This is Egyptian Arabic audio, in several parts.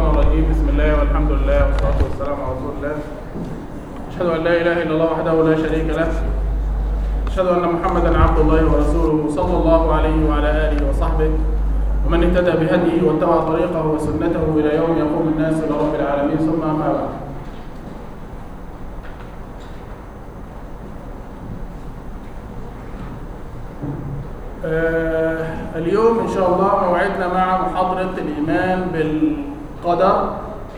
الشيطان الرجيم بسم الله والحمد لله والصلاة والسلام على رسول الله أشهد أن لا إله إلا الله وحده لا شريك له أشهد أن محمدا عبد الله ورسوله صلى الله عليه وعلى آله وصحبه ومن اهتدى بهديه واتبع طريقه وسنته إلى يوم يقوم الناس إلى رب العالمين ثم أما بعد آه اليوم إن شاء الله موعدنا مع محاضرة الإيمان بالقدر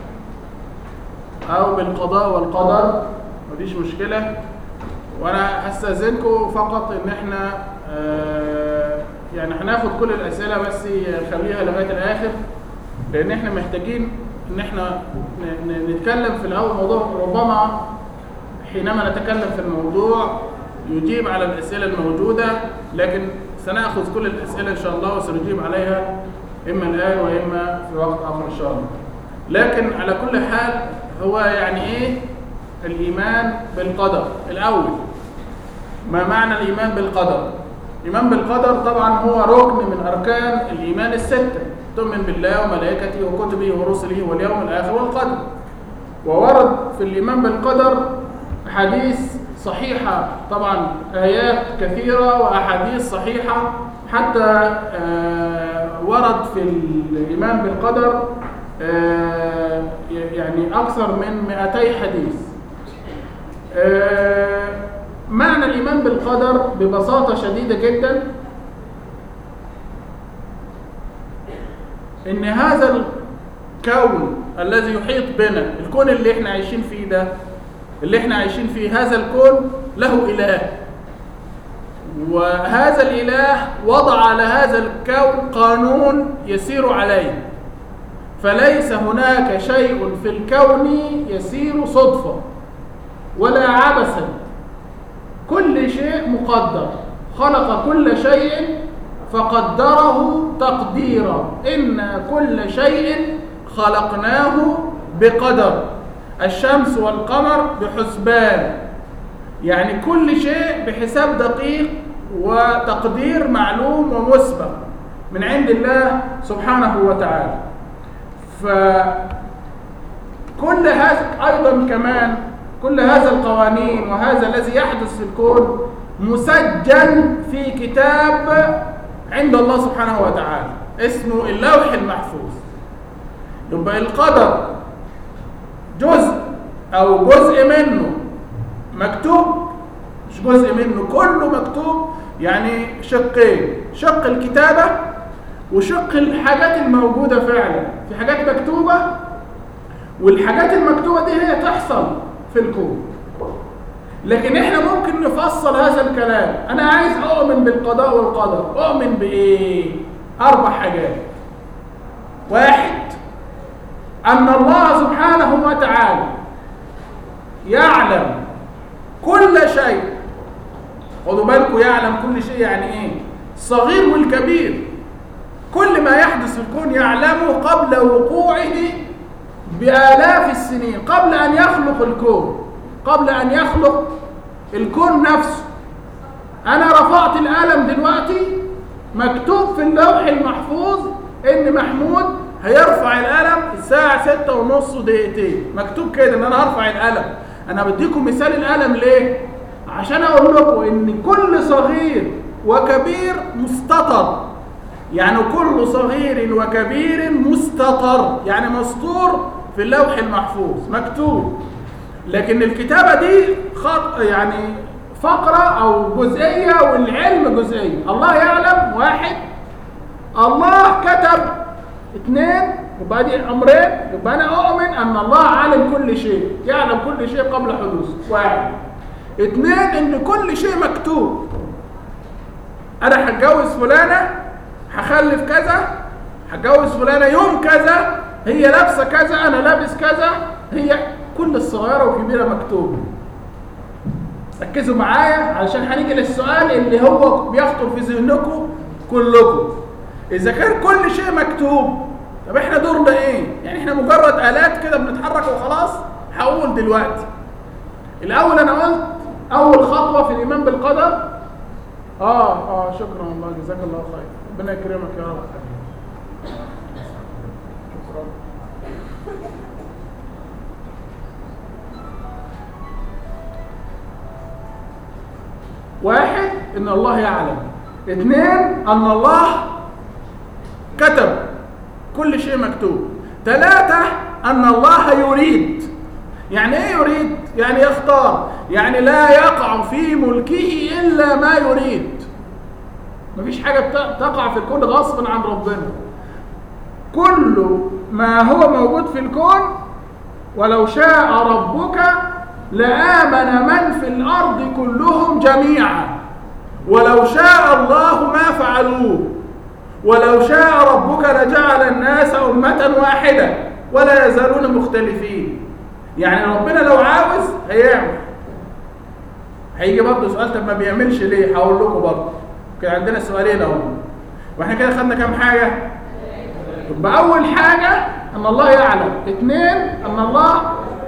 أو بالقضاء والقدر مفيش مشكلة وأنا هستأذنكم فقط إن إحنا آه يعني هناخد كل الأسئلة بس نخليها لغاية الآخر لأن إحنا محتاجين إن إحنا نتكلم في الأول موضوع ربما حينما نتكلم في الموضوع يجيب على الأسئلة الموجودة لكن سنأخذ كل الأسئلة إن شاء الله وسنجيب عليها إما الآن وإما في وقت آخر إن شاء الله لكن على كل حال هو يعني إيه الإيمان بالقدر الأول ما معنى الإيمان بالقدر الإيمان بالقدر طبعا هو ركن من أركان الإيمان الستة تؤمن بالله وملائكته وكتبه ورسله واليوم الآخر والقدر وورد في الإيمان بالقدر حديث صحيحة طبعا آيات كثيرة وأحاديث صحيحة حتى ورد في الإيمان بالقدر يعني أكثر من 200 حديث معنى الإيمان بالقدر ببساطة شديدة جدا إن هذا الكون الذي يحيط بنا الكون اللي احنا عايشين فيه ده اللي احنا عايشين فيه هذا الكون له إله وهذا الإله وضع على هذا الكون قانون يسير عليه فليس هناك شيء في الكون يسير صدفة ولا عبثا كل شيء مقدر خلق كل شيء فقدره تقديرا إن كل شيء خلقناه بقدر الشمس والقمر بحسبان يعني كل شيء بحساب دقيق وتقدير معلوم ومسبق من عند الله سبحانه وتعالى فكل هذا أيضا كمان كل هذا القوانين وهذا الذي يحدث في الكون مسجل في كتاب عند الله سبحانه وتعالى اسمه اللوح المحفوظ يبقى القدر جزء او جزء منه مكتوب مش جزء منه كله مكتوب يعني شقين شق الكتابة وشق الحاجات الموجودة فعلا في حاجات مكتوبة والحاجات المكتوبة دي هي تحصل في الكون لكن احنا ممكن نفصل هذا الكلام انا عايز اؤمن بالقضاء والقدر اؤمن بايه اربع حاجات واحد أن الله سبحانه وتعالى يعلم كل شيء خدوا بالكم يعلم كل شيء يعني ايه الصغير والكبير كل ما يحدث في الكون يعلمه قبل وقوعه بآلاف السنين قبل أن يخلق الكون قبل أن يخلق الكون نفسه أنا رفعت القلم دلوقتي مكتوب في اللوح المحفوظ إن محمود هيرفع القلم الساعة ستة ونص ودقيقتين مكتوب كده ان انا هرفع القلم انا بديكم مثال القلم ليه عشان اقول لكم ان كل صغير وكبير مستطر يعني كل صغير وكبير مستطر يعني مسطور في اللوح المحفوظ مكتوب لكن الكتابة دي خط يعني فقرة او جزئية والعلم جزئية الله يعلم واحد الله كتب اثنين يبقى دي امرين يبقى انا اؤمن ان الله عالم كل شيء يعلم كل شيء قبل حدوثه واحد اثنين ان كل شيء مكتوب انا هتجوز فلانه هخلف كذا هتجوز فلانه يوم كذا هي لابسه كذا انا لابس كذا هي كل الصغيره والكبيره مكتوبه ركزوا معايا علشان هنيجي للسؤال اللي هو بيخطر في ذهنكم كلكم اذا كان كل شيء مكتوب طب احنا دورنا ايه يعني احنا مجرد الات كده بنتحرك وخلاص هقول دلوقتي الاول انا قلت اول خطوه في الايمان بالقدر اه اه شكرا والله جزاك الله خير ربنا يكرمك يا رب شكرا واحد ان الله يعلم اثنين ان الله كتب كل شيء مكتوب ثلاثة ان الله يريد يعني ايه يريد يعني يختار يعني لا يقع في ملكه الا ما يريد مفيش حاجة بت- تقع في الكون غصبا عن ربنا كل ما هو موجود في الكون ولو شاء ربك لآمن من في الأرض كلهم جميعا ولو شاء الله ما فعلوه ولو شاء ربك لجعل الناس أمة واحدة ولا يزالون مختلفين يعني ربنا لو عاوز هيعمل هيجي برضه سؤال طب ما بيعملش ليه هقول لكم برضه كان عندنا سؤالين اهو واحنا كده خدنا كام حاجه يبقى اول حاجه ان الله يعلم اثنين ان الله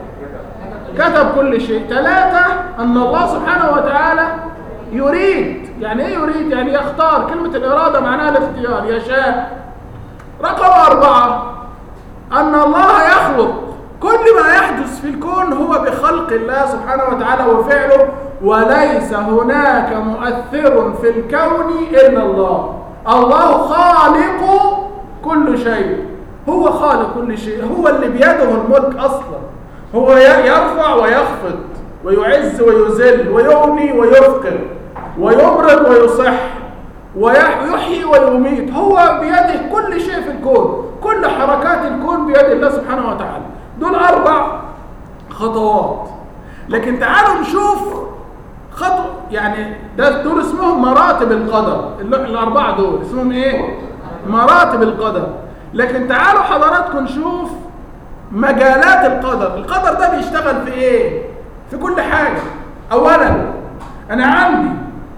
كتب كل شيء ثلاثة أن الله سبحانه وتعالى يريد يعني إيه يريد؟ يعني يختار كلمة الإرادة معناها الاختيار يشاء رقم أربعة أن الله يخلق كل ما يحدث في الكون هو بخلق الله سبحانه وتعالى وفعله وليس هناك مؤثر في الكون إلا الله الله خالق كل شيء هو خالق كل شيء هو اللي بيده الملك أصلا هو ي- يرفع ويخفض ويعز ويذل ويغني ويفقر ويمرض ويصح ويحيي ويميت هو بيده كل شيء في الكون كل حركات الكون بيد الله سبحانه وتعالى دول أربع خطوات لكن تعالوا نشوف خطوة يعني ده دول اسمهم مراتب القدر ال- الأربعة دول اسمهم إيه؟ مراتب القدر لكن تعالوا حضراتكم نشوف مجالات القدر القدر ده بيشتغل في إيه؟ في كل حاجة أولا أنا عندي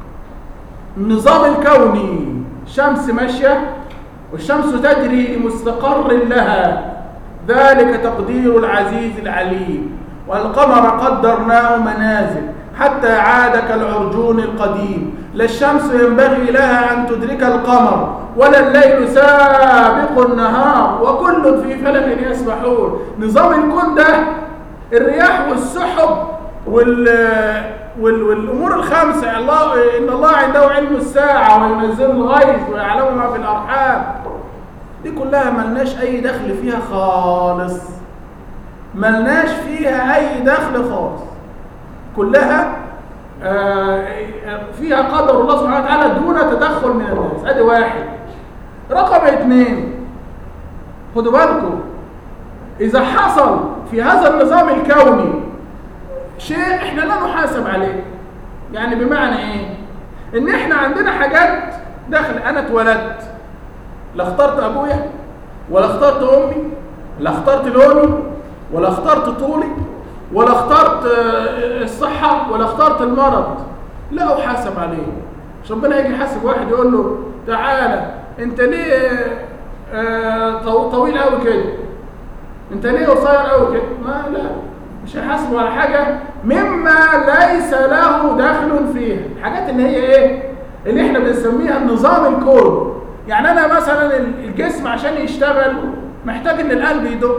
النظام الكوني شمس ماشية والشمس تجري لمستقر لها ذلك تقدير العزيز العليم والقمر قدرناه منازل حتى عاد كالعرجون القديم لا الشمس ينبغي لها أن تدرك القمر ولا الليل سابق النهار وكل في فلك يسبحون نظام الكون ده الرياح والسحب وال وال والامور الخمسه الله ان الله عنده علم الساعه وينزل الغيث ويعلم ما في الارحام دي كلها ملناش اي دخل فيها خالص ملناش فيها اي دخل خالص كلها آه، فيها قدر الله سبحانه وتعالى دون تدخل من الناس ادي واحد رقم اثنين خدوا بالكم اذا حصل في هذا النظام الكوني شيء احنا لا نحاسب عليه يعني بمعنى ايه ان احنا عندنا حاجات داخل انا اتولدت لا اخترت ابويا ولا اخترت امي لا اخترت لوني ولا اخترت طولي ولا اخترت آه، الصحة ولا اخترت المرض لا احاسب عليه مش ربنا يجي يحاسب واحد يقول له تعالى انت ليه آه، طو- طويل قوي كده انت ليه قصير قوي كده ما لا مش هيحاسبوا على حاجه مما ليس له دخل فيها الحاجات اللي هي ايه اللي احنا بنسميها النظام الكون يعني انا مثلا الجسم عشان يشتغل محتاج ان القلب يدق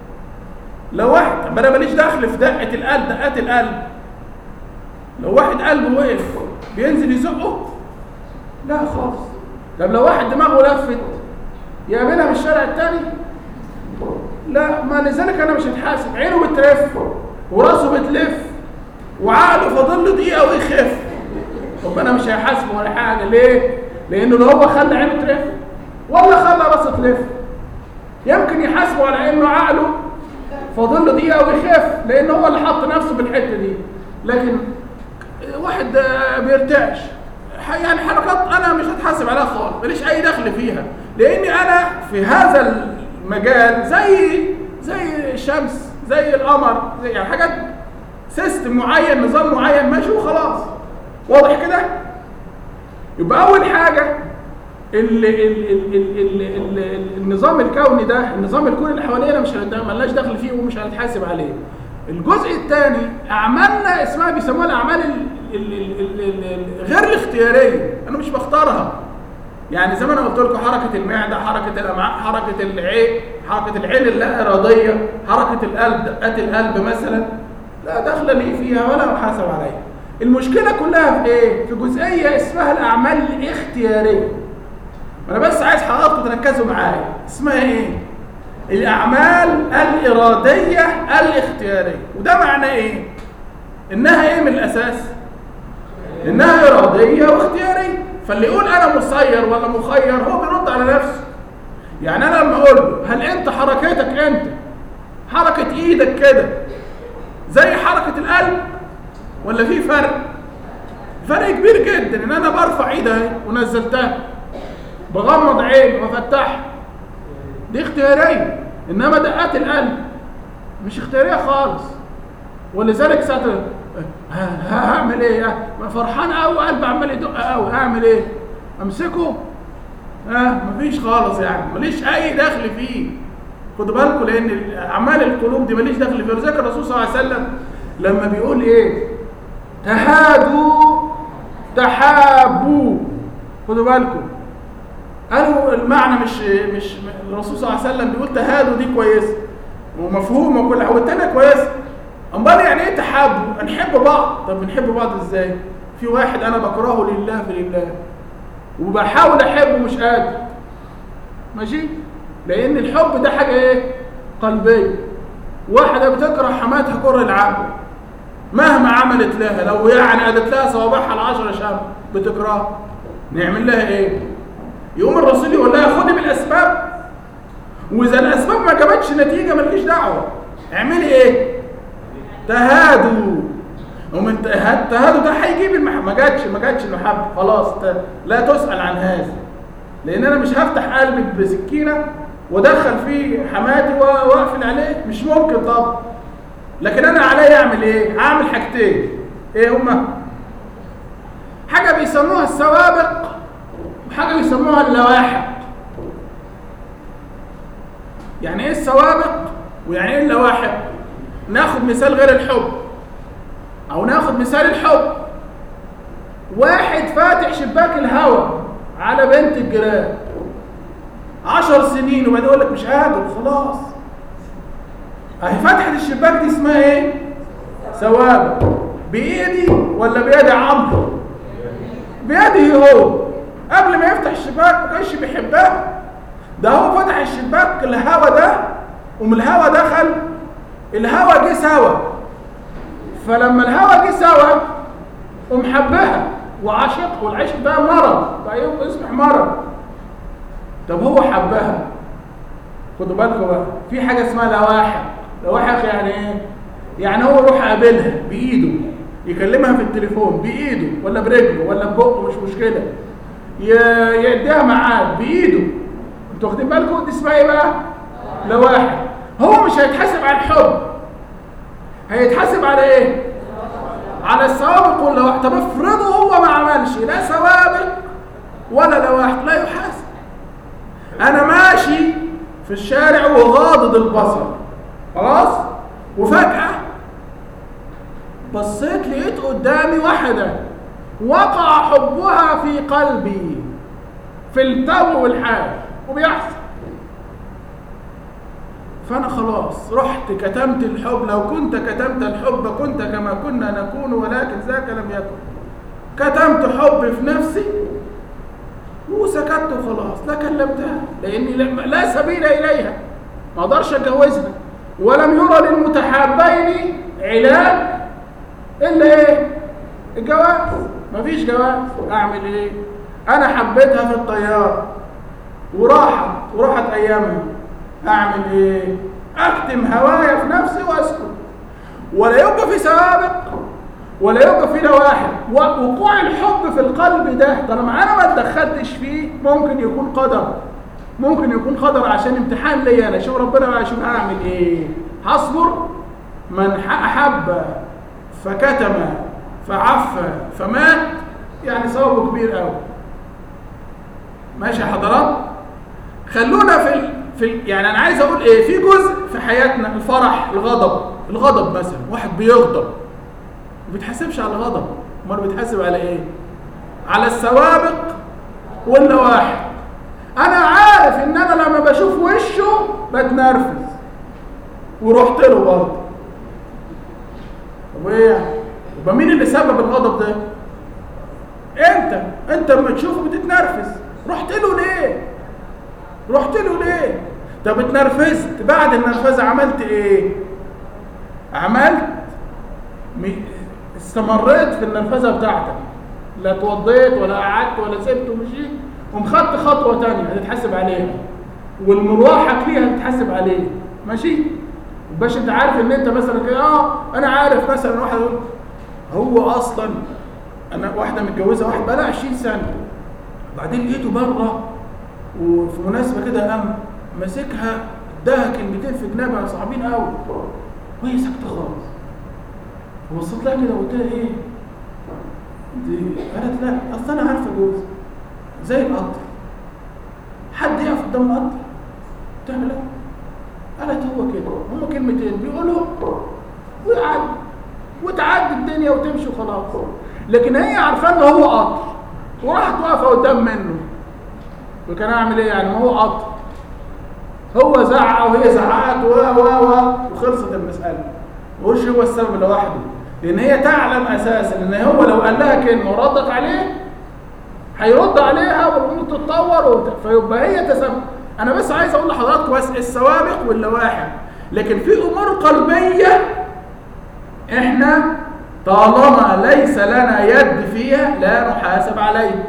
لو واحد طب انا ماليش دخل في دقه القلب دقات القلب لو واحد قلبه وقف بينزل يزقه لا خالص طب لو واحد دماغه لفت يقابلها من الشارع التاني لا ما لذلك انا مش هتحاسب عينه بتلف وراسه بتلف وعقله فاضل له دقيقه ويخف طب انا مش هيحاسبه ولا حاجه ليه؟ لانه لو هو خلى عينه تلف ولا خلى راسه تلف يمكن يحاسبه على انه عقله فاضل له دقيقه ويخف لان هو اللي حط نفسه في الحته دي لكن واحد آه، بيرتعش ح- يعني حركات انا مش هتحاسب عليها خالص ماليش اي دخل فيها لاني انا في هذا المجال زي زي الشمس زي القمر زي يعني حاجات سيستم معين نظام معين ماشي وخلاص واضح كده يبقى اول حاجه ال ال ال ال ال ال ال النظام الكوني ده النظام الكوني اللي حوالينا مش هنت- ملناش دخل فيه ومش هنتحاسب عليه الجزء الثاني اعمالنا اسمها بيسموها الاعمال ال ال ال ال ال ال غير الاختياريه انا مش بختارها يعني زي ما انا قلت لكم حركه المعده حركه الامعاء حركه العين حركه العين اللا اراديه حركه القلب دقات القلب مثلا لا دخل لي فيها ولا محاسب عليها المشكله كلها في ايه في جزئيه اسمها الاعمال الاختياريه انا بس عايز حضراتكم تركزوا معايا اسمها ايه الاعمال الاراديه الاختياريه وده معناه ايه انها ايه من الاساس انها اراديه واختياريه فاللي يقول انا مسير ولا مخير هو بيرد على نفسه يعني انا لما اقول له هل انت حركتك انت حركه ايدك كده زي حركه القلب ولا في فرق فرق كبير جدا ان انا برفع ايدي اهي ونزلتها بغمض عيني وافتحها دي اختياريه انما دقات القلب مش اختياريه خالص ولذلك ساعه هعمل ايه فرحان قوي قلبي عمال يدق قوي هعمل ايه امسكه ها مفيش خالص يعني ماليش اي دخل فيه خدوا بالكم لان اعمال القلوب دي ماليش دخل فيه ولذلك الرسول صلى الله عليه وسلم لما بيقول ايه تهادوا تحابوا خدوا بالكم قالوا المعنى مش مش الرسول صلى الله عليه وسلم بيقول تهادوا دي كويسه ومفهومه وكل حاجه والتانيه كويسه امال يعني ايه تحابوا نحب بعض طب بنحب بعض ازاي في واحد انا بكرهه لله في لله وبحاول احبه مش قادر ماشي لان الحب ده حاجه ايه قلبيه واحده بتكره حماتها كره العقل مهما عملت لها لو يعني قالت لها صوابعها العشرة شام بتكرهها نعمل لها ايه يقوم الرسول يقول لها خدي بالاسباب واذا الاسباب ما جابتش نتيجه مالكيش دعوه اعملي ايه تهادوا ومن تهادوا ده هيجيب المح... ما جاتش ما جاتش المحبه خلاص ت... لا تسال عن هذا لان انا مش هفتح قلبي بسكينه وادخل فيه حماتي واقفل عليه مش ممكن طب لكن انا عليا اعمل ايه هعمل حاجتين ايه هما حاجه بيسموها السوابق وحاجه بيسموها اللواحق يعني ايه السوابق ويعني ايه اللواحق ناخد مثال غير الحب او ناخد مثال الحب واحد فاتح شباك الهوا على بنت الجيران عشر سنين وبعدين يقول لك مش قادر خلاص اهي فتحة الشباك دي اسمها ايه سوابق بايدي ولا بيد عمرو بيده هو قبل ما يفتح الشباك ما كانش بيحبها ده هو فتح الشباك الهوا ده ومن الهوا دخل الهوا جه سوا فلما الهوا جه سوا قوم حبها وعاشق والعشق ده مرض بقى يصبح مرض طب هو حبها خدوا بالكم بقى في حاجه اسمها لواحق لواحق يعني ايه يعني هو يروح قابلها بايده يكلمها في التليفون بايده ولا برجله ولا ببقه مش مشكله يديها معاه بايده انتوا واخدين بالكم دي اسمها ايه بقى لواحق هو مش هيتحاسب على الحب هيتحاسب على ايه على السوابق واللواحق طب افرضوا هو ما عملش لا سوابق ولا لواحق لا يحاسب انا ماشي في الشارع وغاضض البصر خلاص وفجأة بصيت لقيت قدامي واحدة وقع حبها في قلبي في التو والحال وبيحصل فأنا خلاص رحت كتمت الحب لو كنت كتمت الحب كنت كما كنا نكون ولكن ذاك لم يكن كتمت حبي في نفسي وسكت وخلاص لا كلمتها لاني لا سبيل اليها ما اقدرش اتجوزها ولم يرى للمتحابين علاج الا ايه الجواز مفيش جواز اعمل ايه انا حبيتها في الطياره وراحت وراحت ايامها اعمل ايه اكتم هوايا في نفسي واسكت ولا يبقى في سوابق ولا يبقى في لواحق وقوع الحب في القلب ده طالما انا ما اتدخلتش فيه ممكن يكون قدر ممكن يكون قدر عشان امتحان ليا انا شوف ربنا بقى شوف هعمل ايه هصبر من احب فكتم فعفى فمات يعني ثوابه كبير قوي ماشي يا حضرات خلونا في ال... في ال... يعني انا عايز اقول ايه في جزء في حياتنا الفرح الغضب الغضب مثلا واحد بيغضب ما بيتحاسبش على الغضب امال بيتحاسب على ايه على السوابق واللواحق انا عارف ان انا لما بشوف وشه بتنرفز ورحت له برضه طب ايه يعني يبقى مين اللي سبب الغضب ده انت انت لما تشوفه بتتنرفز رحت له ليه رحت له ليه طب اتنرفزت بعد النرفزه عملت ايه عملت استمريت في النرفزه بتاعتك لا توضيت ولا قعدت ولا سبت ومشيت ومخدت خطوه تانية هتتحاسب عليها والمروحك ليها هتتحاسب عليه ماشي باش انت عارف ان انت مثلا كده اه انا عارف مثلا واحد يقول هو اصلا انا واحده متجوزه واحد بقى 20 سنه بعدين لقيته بره وفي مناسبه كده قام ماسكها اداها كلمتين في جنابها صعبين قوي وهي ساكته خالص وبصيت لها كده وقلت لها ايه دي قالت لا اصل انا عارفه جوزي زي القطر حد يقف قدام القطر تعمل ايه قالت هو كده هما كلمتين بيقولوا ويعدي وتعدي الدنيا وتمشي وخلاص لكن هي عارفه ان هو قطر وراحت واقفه قدام منه وكان اعمل ايه يعني ما هو قطر هو زعق وهي زعقت و و و وخلصت المساله وش هو السبب لوحده لان هي تعلم اساسا ان هو لو قال لها كلمه وردت عليه هيرد عليها والامور تتطور فيبقى هي تسبب انا بس عايز اقول لحضراتكم بس السوابق واللواحق لكن في امور قلبيه احنا طالما ليس لنا يد فيها لا نحاسب عليه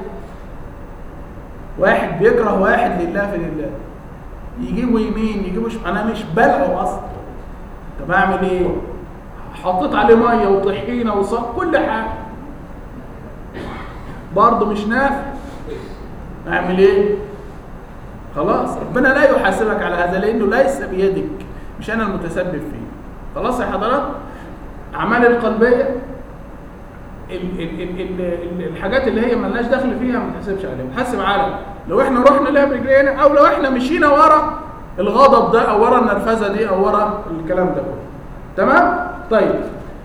واحد بيكره واحد لله في لله يجيبه يمين يجيبه شمال انا مش بلعه اصلا طب اعمل ايه حطيت عليه ميه وطحينه وصب كل حاجه برضه مش نافع اعمل ايه خلاص ربنا لا يحاسبك على هذا لانه ليس بيدك مش انا المتسبب فيه خلاص يا حضرات اعمال القلبيه ال ال ال ال ال الحاجات اللي هي ملناش دخل فيها ما نحاسبش عليها نحاسب على لو احنا رحنا لها برجلينا او لو احنا مشينا ورا الغضب ده او ورا النرفزه دي او ورا الكلام ده كله تمام طيب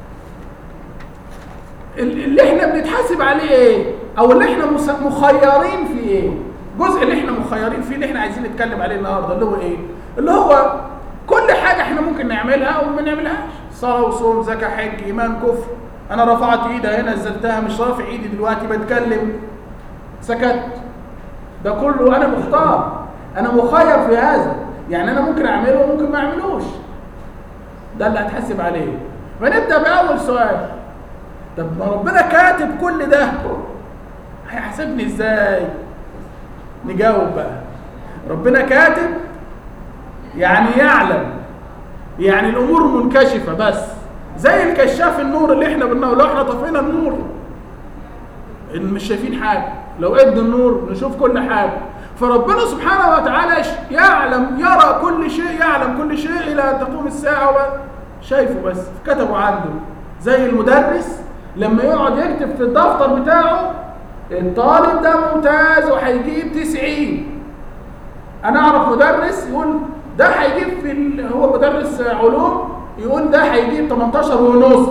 اللي احنا بنتحاسب عليه ايه او اللي احنا مخيرين فيه ايه الجزء اللي احنا مخيرين فيه اللي احنا عايزين نتكلم عليه النهارده اللي هو ايه اللي هو كل حاجه احنا ممكن نعملها او ما نعملهاش صلاه وصوم زكاه حج ايمان كفر انا رفعت ايدي هنا نزلتها مش رافع ايدي دلوقتي بتكلم سكت ده كله انا مختار انا مخير في هذا يعني انا ممكن اعمله وممكن ما اعملوش ده اللي هتحسب عليه فنبدا باول سؤال طب ما ربنا كاتب كل ده هيحاسبني ازاي نجاوب بقى ربنا كاتب يعني يعلم يعني الامور منكشفه بس زي الكشاف النور اللي احنا بنقول لو احنا طفينا النور ان مش شايفين حاجه لو ادى النور نشوف كل حاجه فربنا سبحانه وتعالى يعلم يرى كل شيء يعلم كل شيء الى ان تقوم الساعه شايفه بس كتبه عنده زي المدرس لما يقعد يكتب في الدفتر بتاعه الطالب ده ممتاز وهيجيب 90 انا اعرف مدرس يقول ده هيجيب في ال... هو مدرس علوم يقول ده هيجيب 18 ونص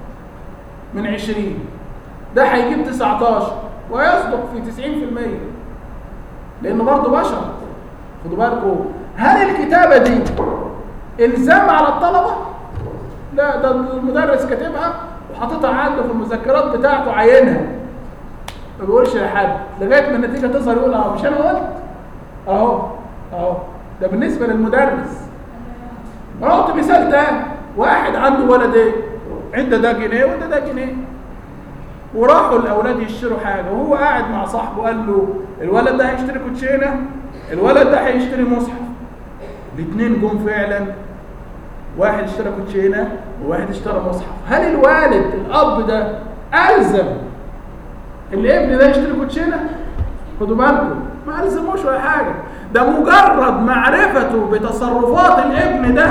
من 20 ده هيجيب 19 ويصدق في 90% لانه برضه بشر خدوا بالكم هل الكتابه دي الزام على الطلبه لا ده المدرس كاتبها وحاططها عنده في المذكرات بتاعته عينها ما بيقولش لحد لغايه ما النتيجه تظهر يقول اهو مش انا قلت اهو اهو ده بالنسبه للمدرس احط مثال تاني واحد عنده ولدين عده ده جنيه وده ده جنيه وراحوا الاولاد يشتروا حاجه وهو قاعد مع صاحبه قال له الولد ده هيشتري كوتشينه الولد ده هيشتري مصحف الاثنين جم فعلا واحد اشترى كوتشينه وواحد اشترى مصحف هل الوالد الاب ده الزم الابن ده يشتري كوتشينه خدوا بالكم ما الزموش ولا حاجه ده مجرد معرفته بتصرفات الابن ده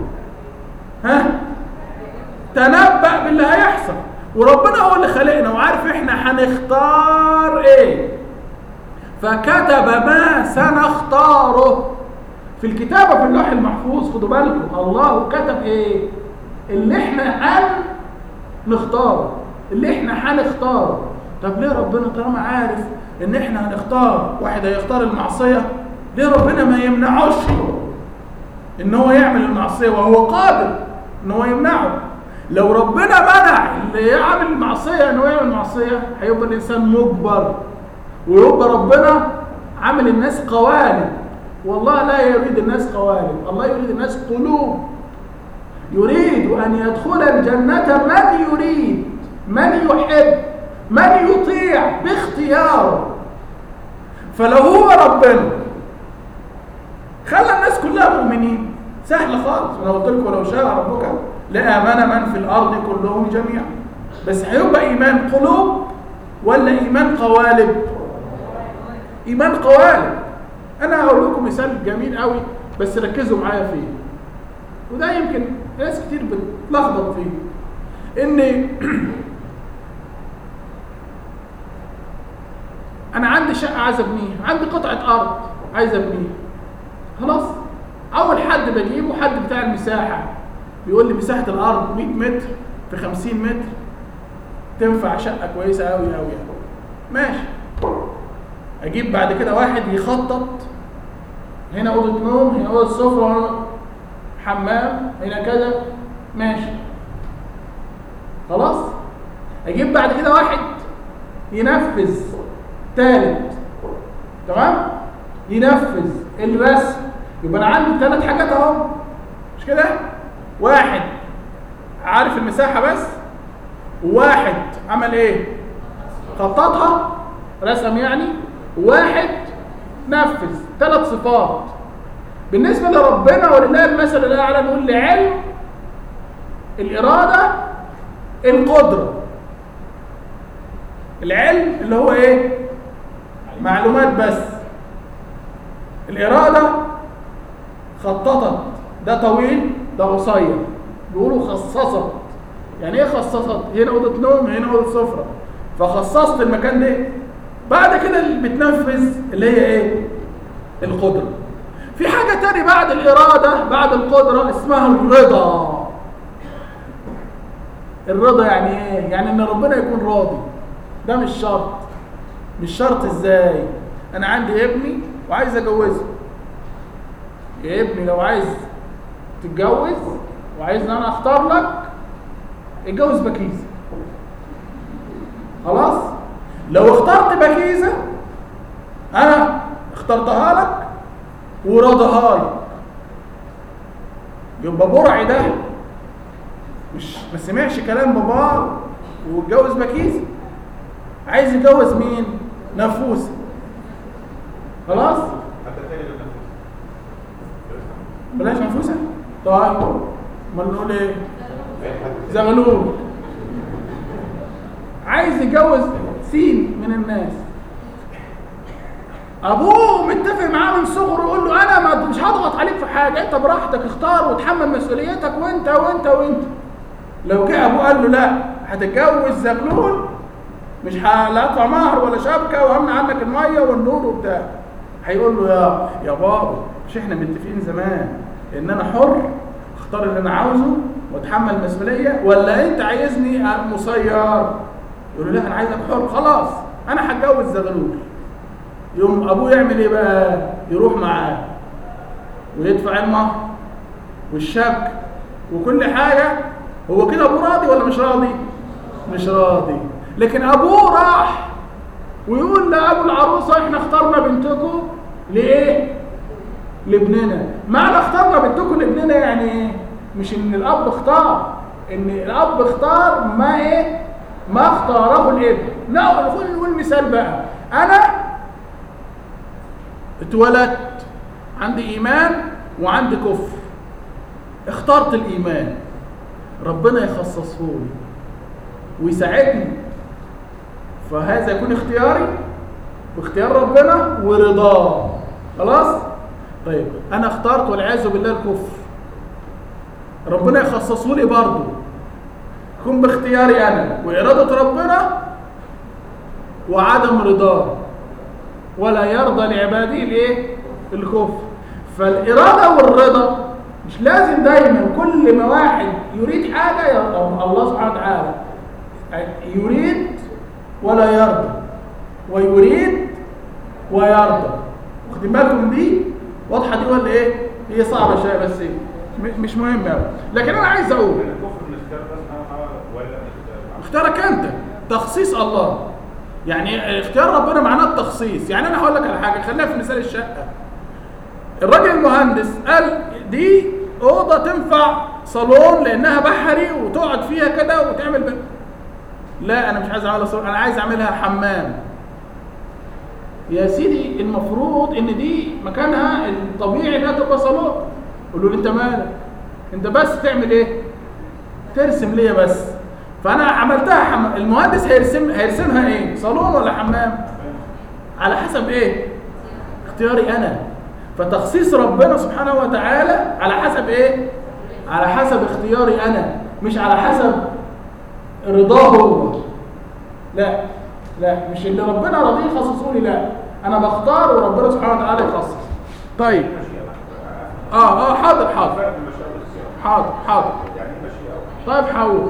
ها تنبأ باللي هيحصل وربنا هو اللي خلقنا وعارف احنا هنختار ايه فكتب ما سنختاره في الكتابة في اللوح المحفوظ خدوا بالكم الله كتب ايه اللي احنا هن نختاره اللي احنا هنختاره طب ليه ربنا طالما عارف ان احنا هنختار واحد هيختار المعصية ليه ربنا ما يمنعوش ان هو يعمل المعصية وهو قادر ان هو يمنعه لو ربنا منع اللي يعمل معصيه انه يعمل معصيه هيبقى الانسان مجبر ويبقى ربنا عامل الناس قوالب والله لا يريد الناس قوالب الله يريد الناس قلوب يريد ان يدخل الجنه من يريد من يحب من يطيع باختياره فلو هو ربنا خلى الناس كلها مؤمنين سهل خالص انا قلت لكم لو شاء ربك لامن من في الارض كلهم جميعا بس هيبقى ايمان قلوب ولا ايمان قوالب ايمان قوالب انا هقول لكم مثال جميل قوي بس ركزوا معايا فيه وده يمكن ناس كتير بتلخبط فيه ان انا عندي شقه عايز ابنيها عندي قطعه ارض عايز ابنيها خلاص اول حد بجيبه حد بتاع المساحه بيقول لي مساحه الارض 100 متر في 50 متر تنفع شقه كويسه قوي قوي قوي ماشي اجيب بعد كده واحد يخطط هنا اوضه نوم هنا اوضه سفره هنا حمام هنا كذا ماشي خلاص اجيب بعد كده واحد ينفذ ثالث تمام ينفذ الرسم يبقى انا عندي ثلاث حاجات اهو مش كده واحد عارف المساحه بس وواحد عمل ايه خططها رسم يعني واحد نفذ ثلاث صفات بالنسبه لربنا ولله المثل الاعلى نقول العلم الاراده القدره العلم اللي هو ايه معلومات بس الاراده خططت ده طويل ده قصير بيقولوا خصصت يعني ايه خصصت هنا اوضه نوم هنا اوضه سفره فخصصت المكان ده بعد كده اللي بتنفذ اللي هي ايه القدره في حاجه تاني بعد الاراده بعد القدره اسمها الرضا الرضا يعني ايه يعني ان ربنا يكون راضي ده مش شرط مش شرط ازاي انا عندي ابني وعايز اجوزه يا ابني لو عايز تتجوز وعايز ان انا اختار لك اتجوز بكيزه خلاص لو اخترت بكيزه انا اخترتها لك ورضاها لك يبقى برعي ده مش ما سمعش كلام باباه واتجوز بكيزه عايز يتجوز مين نفوسه خلاص حتى تاني اللي بلاش نفوسه طيب امال نقول ايه اي حد زغلول عايز يتجوز سين من الناس ابوه متفق معاه من صغره يقول له انا ما مش هضغط عليك في حاجه انت براحتك اختار وتحمل مسؤوليتك وانت وانت وانت لو جه ابوه قال له لا هتتجوز زغلول مش ه- لا ادفع مهر ولا شبكه وامنع عنك الميه والنور وبتاع هيقول له يا يا بابا مش احنا متفقين زمان ان انا حر اختار اللي انا عاوزه واتحمل مسؤوليه ولا انت عايزني مسير يقول له لا انا عايزك حر خلاص انا هتجوز زغلول يوم ابوه يعمل ايه بقى يروح معاه ويدفع المهر والشبك وكل حاجه هو كده ابوه راضي ولا مش راضي مش راضي لكن ابوه راح ويقول لابو العروسه احنا اخترنا بنتكم لايه لابننا معنى اخترنا بنتكم لابننا يعني ايه مش ان الاب اختار ان الاب اختار ما ايه ما اختاره الابن لا خلينا نقول مثال بقى انا اتولدت عندي ايمان وعندي كفر اخترت الايمان ربنا يخصصه لي ويساعدني فهذا يكون اختياري واختيار ربنا ورضاه خلاص طيب انا اخترت والعياذ بالله الكفر ربنا يخصصه لي برضه يكون باختياري انا واراده ربنا وعدم رضاه ولا يرضى لعباده الايه الكفر فالاراده والرضا مش لازم دايما كل ما واحد يريد حاجه يرضى الله سبحانه وتعالى يريد ولا يرضى ويريد ويرضى واخدين بالكم دي واضحه دي ولا ايه هي صعبه شويه بس ايه م- مش مهم قوي لكن انا عايز اقول الكفر من اختيار الله سبحانه وتعالى ولا من اختيارك انت تخصيص الله يعني اختيار ربنا معناه التخصيص يعني انا هقول لك على حاجه خلينا في مثال الشقه الراجل المهندس قال دي اوضه تنفع صالون لانها بحري وتقعد فيها كده وتعمل ب... لا انا مش عايز اعملها صالون انا عايز اعملها حمام يا سيدي المفروض ان دي مكانها الطبيعي انها تبقى صالون قول له انت مالك انت بس تعمل ايه ترسم ليا بس فانا عملتها حمام المهندس هيرسم هيرسمها ايه صالون ولا حمام على حسب ايه اختياري انا فتخصيص ربنا سبحانه وتعالى على حسب ايه على حسب اختياري انا مش على حسب رضاه هو لا لا مش اللي ربنا راضيه يخصصوني لا انا بختار وربنا سبحانه وتعالى يخصص طيب اه اه حاضر حاضر فرق المشيئة والاختيار حاضر حاضر يعني ايه مشيئة طيب حاول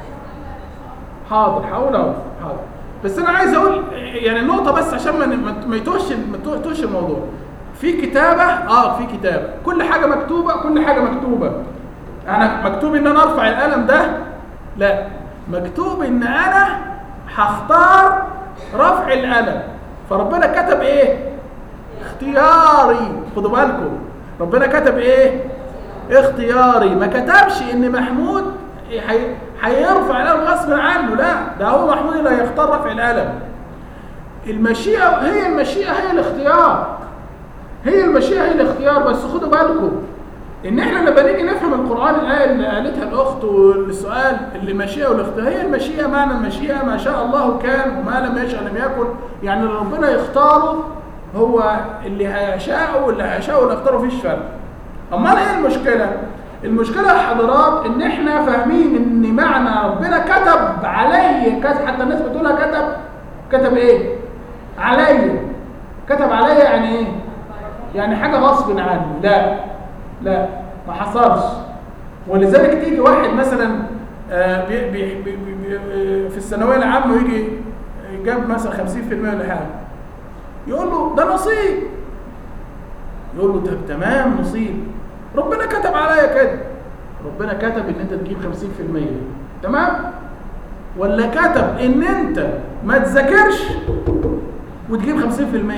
حاضر حاول اهو حاضر بس انا عايز اقول يعني النقطه بس عشان ما ما- ما يتوهش ما يتوهش الموضوع في كتابه اه في كتابه كل حاجه مكتوبه كل حاجه مكتوبه انا مكتوب ان انا ارفع القلم ده لا مكتوب ان انا هختار رفع القلم فربنا كتب ايه اختياري خدوا بالكم ربنا كتب ايه اختياري ما كتبش ان محمود هي- هيرفع القلم غصب عنه لا ده هو محمود اللي هيختار رفع القلم المشيئة هي المشيئة هي الاختيار هي المشيئة هي الاختيار بس خدوا بالكم ان احنا لما نيجي نفهم القرآن الآية اللي قالتها الأخت والسؤال اللي المشيئة والاختيار هي المشيئة معنى المشيئة ما شاء الله كان وما لم يشاء لم يكن يعني اللي ربنا يختاره هو اللي هيشاءه واللي هيشاءه واللي يختاره فيش فرق امال ايه المشكله المشكله يا حضرات ان احنا فاهمين ان معنى ربنا كتب علي كتب حتى الناس بتقولها كتب كتب ايه علي كتب علي يعني ايه يعني حاجه غصب عني لا لا ما حصلش ولذلك تيجي واحد مثلا آه، بي بي بي بي بي آه، في الثانويه العامه ويجي جاب مثلا 50% ولا حاجه يقول له ده نصيب يقول له طب تمام نصيب ربنا كتب عليا كده ربنا كتب ان انت تجيب 50% تمام ولا كتب ان انت ما تذاكرش وتجيب 50%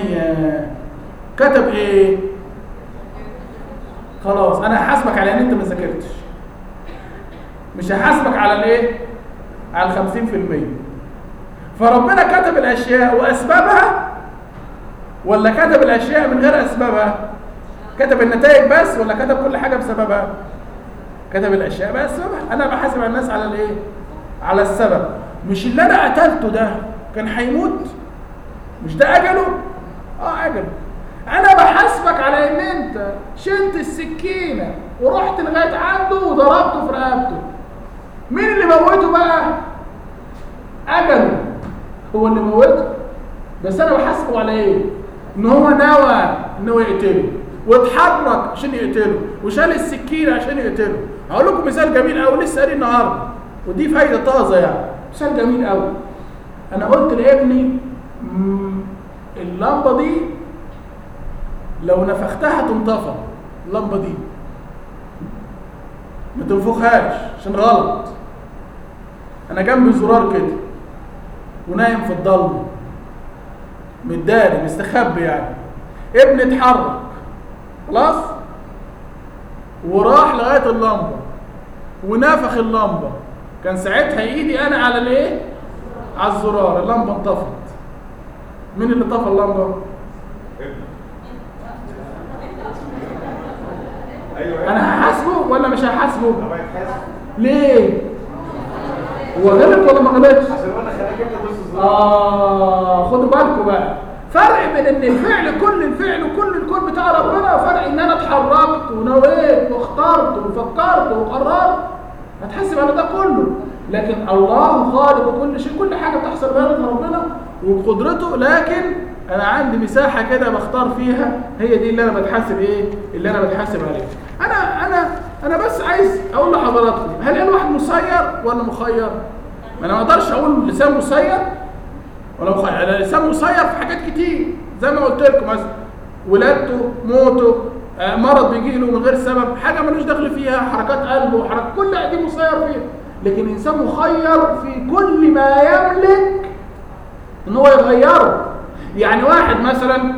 كتب ايه خلاص انا هحاسبك على ان انت ما ذاكرتش مش هحاسبك على الايه على ال 50% فربنا كتب الاشياء واسبابها ولا كتب الاشياء من غير اسبابها كتب النتائج بس ولا كتب كل حاجه بسببها كتب الاشياء بسببها انا بحاسب على الناس على الايه على السبب مش اللي انا قتلته ده كان هيموت مش ده اجله اه اجله انا بحاسبك على ان انت شلت السكينه ورحت لغايه عنده وضربته في رقبته مين اللي موته بقى اجله هو اللي موته بس انا بحاسبه على ايه ان هو نوى ان هو يقتله واتحرك عشان يقتله وشال السكينه عشان يقتله هقول لكم مثال جميل قوي لسه قاري النهارده ودي فايده طازه يعني مثال جميل قوي انا قلت لابني مم، اللمبه دي لو نفختها تنطفى اللمبه دي ما تنفخهاش عشان غلط انا جنبي زرار كده ونايم في الضلمه متداري مستخبي يعني ابني اتحرك خلاص وراح لغايه اللمبه ونفخ اللمبه كان ساعتها ايدي انا على الايه على الزرار اللمبه انطفت مين اللي طفى اللمبه ايوه انا هحاسبه ولا مش هحاسبه طب هيتحاسب ليه هو غلط ولا ما غلطش عشان انا خليك انت بص الظروف آه خدوا بالكم بقى فرق بين ان الفعل كل الفعل وكل الكون بتاع ربنا فرق ان انا اتحركت ونويت واخترت وفكرت وقررت هتحسب على ده كله لكن الله خالق كل شيء كل حاجه بتحصل بإرادة ربنا وبقدرته لكن انا عندي مساحه كده بختار فيها هي دي اللي انا بتحاسب ايه اللي انا بتحاسب عليها انا انا انا بس عايز اقول لحضراتكم هل الواحد مسير ولا مخير ما انا ما اقدرش اقول لسان مسير ولا مخير انا لسان مسير في حاجات كتير زي ما قلت لكم مثلا ولادته موته آه، مرض بيجي له من غير سبب حاجه ملوش دخل فيها حركات قلبه وحركات كل دي مسير فيها لكن الانسان مخير في كل ما يملك ان هو يغيره يعني واحد مثلا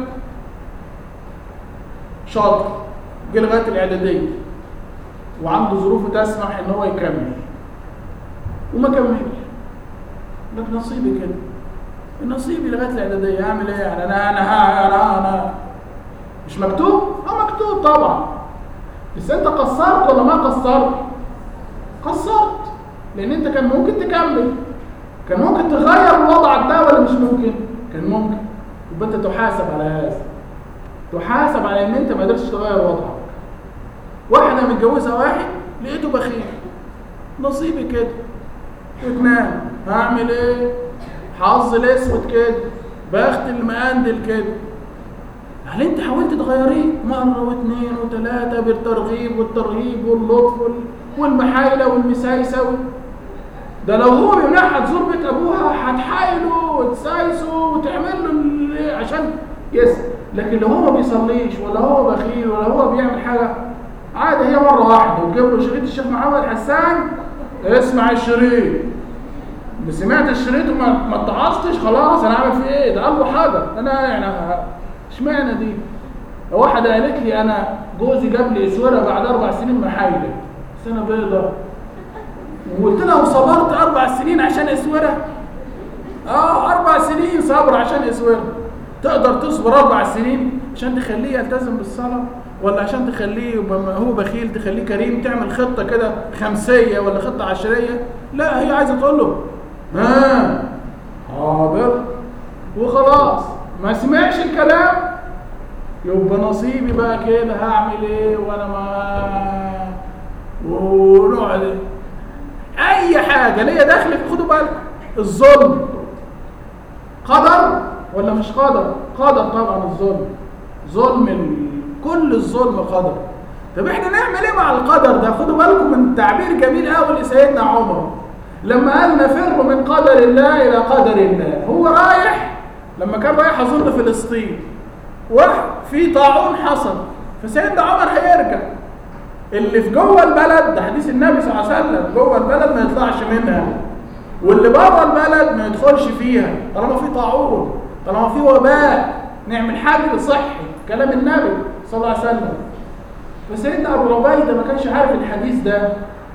شاطر جه لغايه الاعداديه وعنده ظروفه تسمح ان هو يكمل وما كملش ده بنصيبي كده نصيبي لغايه الاعداديه اعمل ايه يعني انا انا ها- انا انا مش مكتوب اه مكتوب طبعا بس انت قصرت ولا ما قصرت قصرت لان انت كان ممكن تكمل كان ممكن تغير وضعك ده ولا مش ممكن كان ممكن يبقى انت تحاسب على هذا تحاسب على ان انت ما قدرتش تغير وضعك واحده متجوزه واحد لقيته بخيل نصيبي كده اتنام هعمل ايه حظ الاسود كده بخت المقندل كده هل انت حاولت تغيريه مره واثنين وثلاثه بالترغيب والترهيب واللطف وال- والمحايله والمسايسه وال- ده لو هو بيمنعها تزور بيت ابوها هتحايله وتسايسه وتعمل له اللي- عشان يس لكن لو هو ما بيصليش ولا هو بخيل ولا هو بيعمل حاجه عادي هي مره واحده وتجيب له شريط الشيخ محمد حسان اسمع الشريط سمعت الشريط وما ما اتعظتش خلاص انا اعمل فيه ايه ده قال له حاجه انا يعني ه- اشمعنى دي واحده قالت لي انا جوزي جاب لي اسوره بعد اربع سنين محايله سنه بيضه وقلت لها وصبرت اربع سنين عشان اسوره اه اربع سنين صبر عشان اسوره تقدر تصبر اربع سنين عشان تخليه يلتزم بالصلاه ولا عشان تخليه يبقى هو بخيل تخليه كريم تعمل خطه كده خمسيه ولا خطه عشريه لا هي عايزه تقول له ها حاضر وخلاص ما سمعش الكلام يبقى نصيبي بقى كده هعمل ايه وانا ما ونقعد اي حاجه ليا دخل خدوا بالكم الظلم قدر ولا مش قدر قدر طبعا الظلم ظلم ال... كل الظلم قدر طب احنا نعمل ايه مع القدر ده خدوا بالكم من تعبير جميل قوي لسيدنا عمر لما قال نفر من قدر الله الى قدر الله هو رايح لما كان رايح اظن فلسطين وفي طاعون حصل فسيدنا عمر هيرجع اللي في جوه البلد ده حديث النبي صلى الله عليه وسلم جوه البلد ما يطلعش منها واللي بره البلد ما يدخلش فيها طالما في طاعون طالما في وباء نعمل حجر صحي كلام النبي صلى الله عليه وسلم فسيدنا ابو عبيده ما كانش عارف الحديث ده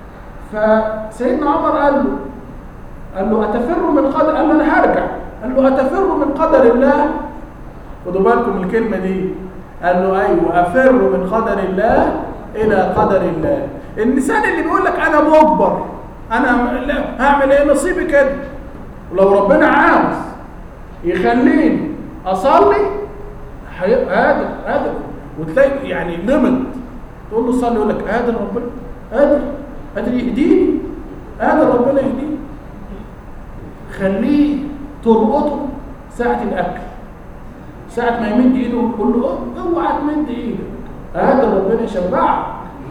فسيدنا عمر قال له قال له اتفر من قدر قال له انا هرجع قال له اتفر من قدر الله خدوا بالكم من الكلمه دي قال له ايوه افر من قدر الله الى قدر الله الانسان اللي بيقول لك انا مجبر انا لا هعمل ايه نصيبي كده ولو ربنا عاوز يخليني اصلي هيبقى قادر قادر وتلاقي يعني ليميت تقول له صلي يقول لك قادر ربنا قادر قادر يهديني قادر ربنا يهديني خليه تلقطه ساعة الأكل ساعة ما يمد إيده قول له "أوه، اوعى تمد إيدك قادر ربنا يشبعك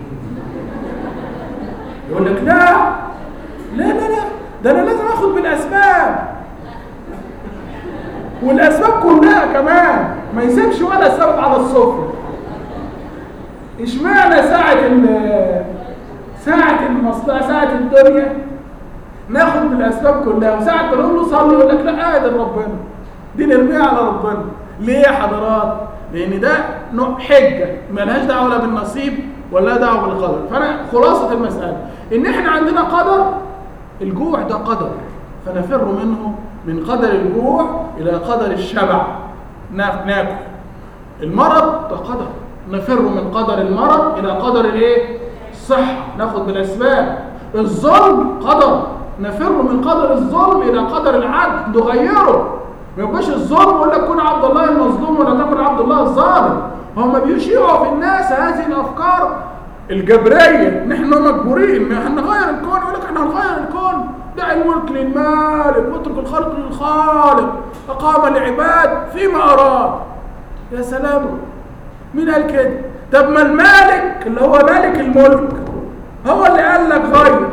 يقول لك لا لا لا لا ده أنا لازم آخد بالأسباب والأسباب كلها كمان ما يسيبش ولا سبب على السفرة اشمعنى ساعة ال ساعة المصلحة ساعة الدنيا ناخد بالاسباب كلها وساعة ما نقول له صلي يقول لك لا قادر ربنا دي نرميها على ربنا ليه يا حضرات؟ لان ده نوع حجه مالهاش دعوه لا بالنصيب ولا دعوه بالقدر فانا خلاصه المساله ان احنا عندنا قدر الجوع ده قدر فنفر منه من قدر الجوع الى قدر الشبع نا- ناكل المرض ده قدر نفر من قدر المرض الى قدر الايه الصحه ناخد بالاسباب الظلم قدر نفر من قدر الظلم الى قدر العدل نغيره ما يبقاش الظلم يقول لك كن عبد الله المظلوم ولا تكن عبد الله الظالم هم بيشيعوا في الناس هذه الافكار الجبريه نحن مجبورين هنغير الكون يقول لك احنا هنغير الكون دع الملك للمالك واترك الخلق للخالق اقام العباد فيما اراد يا سلام مين قال كده طب ما المالك اللي هو مالك الملك هو اللي قال لك غير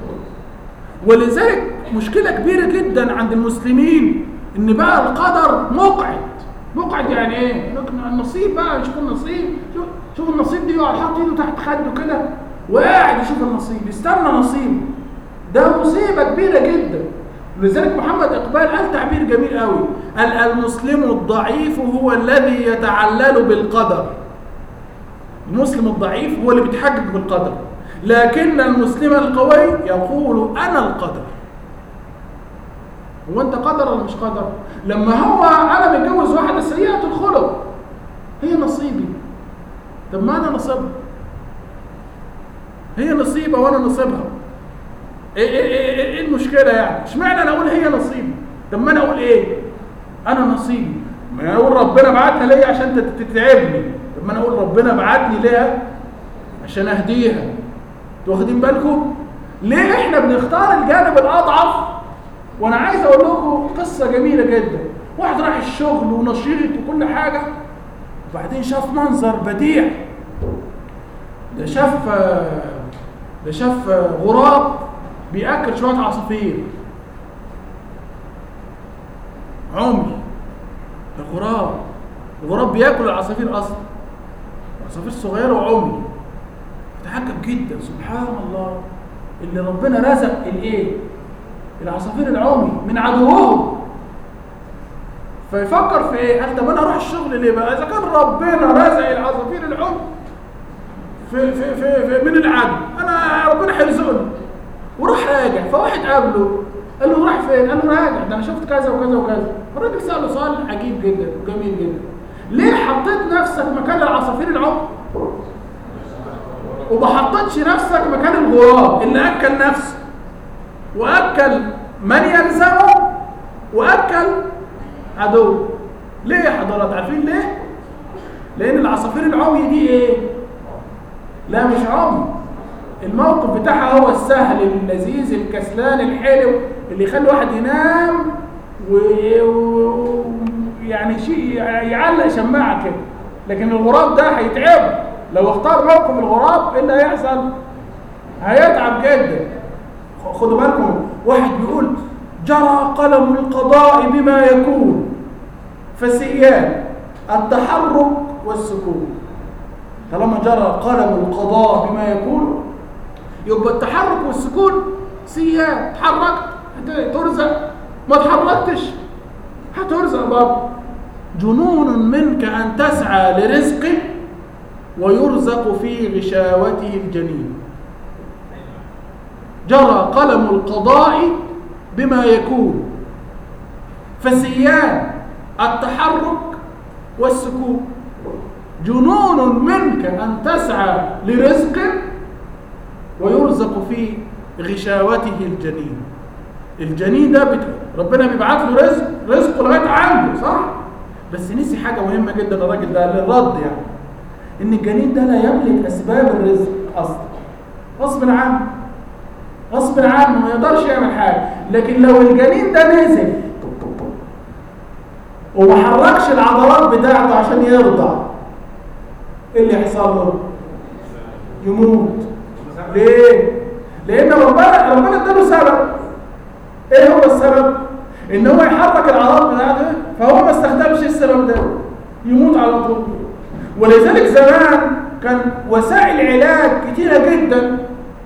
ولذلك مشكلة كبيرة جدا عند المسلمين ان بقى القدر مقعد مقعد يعني ايه يقول لك النصيب بقى مش كل نصيب شوف شوف النصيب دي يقعد حاطط ايده تحت خده كده وقاعد يشوف النصيب يستنى نصيبه ده مصيبه كبيره جدا لذلك محمد اقبال قال تعبير جميل قوي قال المسلم الضعيف هو الذي يتعلل بالقدر المسلم الضعيف هو اللي بيتحجج بالقدر لكن المسلم القوي يقول انا القدر هو انت قدر ولا مش قدر لما هو انا متجوز واحده سيئه الخلق هي نصيبي طب ما انا نصيبها هي نصيبه وانا نصيبها ايه ايه ايه, إيه, إيه المشكله يعني اشمعنى انا اقول هي نصيبي طب ما انا اقول ايه انا نصيبي ما انا اقول ربنا بعتها ليا عشان تت- تتعبني طب ما انا اقول ربنا بعتني ليها عشان اهديها انتوا واخدين بالكم ليه احنا بنختار الجانب الاضعف وانا عايز اقول لكم قصه جميله جدا واحد راح الشغل ونشيط وكل حاجه وبعدين شاف منظر بديع ده شاف ده شاف غراب بياكل شويه عصافير عمي ده غراب الغراب بياكل العصافير اصلا عصافير صغيره وعمي تعجب جدا سبحان الله اللي ربنا رزق الايه العصافير العمي من عدوهم فيفكر في ايه قال طب انا اروح الشغل ليه بقى اذا كان ربنا رزق العصافير العمي في في في, في من العدو انا ربنا هيرزقني وراح راجع فواحد قابله قال له راح فين؟ قال له راجع ده انا شفت كذا وكذا وكذا الراجل ساله سؤال عجيب جدا وجميل جدا ليه حطيت نفسك مكان العصافير العمي وما حطيتش نفسك مكان الغراب اللي اكل نفسه واكل من يلزمه واكل عدو ليه يا حضرات عارفين ليه لان العصافير العمي دي ايه لا مش عمي الموقف بتاعها هو السهل اللذيذ الكسلان الحلو اللي يخلي واحد ينام ويعني و... يعني شيء يعلق شماعه كده لكن الغراب ده هيتعبه لو اختار موقف الغراب ايه اللي هيحصل هيتعب جدا خدوا بالكم واحد بيقول جرى قلم القضاء بما يكون فسيان التحرك والسكون طالما جرى قلم القضاء بما يكون يبقى التحرك والسكون سيان اتحركت ترزق ما اتحركتش هترزق برضه جنون منك ان تسعى لرزق ويرزق في غشاوته الجنين جرى قلم القضاء بما يكون فسيان التحرك والسكون جنون منك أن تسعى لرزق ويرزق في غشاوته الجنين الجنين ده بت... ربنا بيبعت له رزق رزقه لغايه عنده صح بس نسي حاجه مهمه جدا الراجل ده للرد يعني ان الجنين ده لا يملك اسباب الرزق اصلا غصب عنه غصب عنه ما يقدرش يعمل حاجه لكن لو الجنين ده نزل وما حركش العضلات بتاعته عشان يرضع ايه اللي يحصل له يموت ليه لان ربنا ربنا اداله سبب ايه هو السبب ان هو يحرك العضلات بتاعته فهو ما استخدمش السبب ده يموت على طول ولذلك زمان كان وسائل علاج كتيره جدا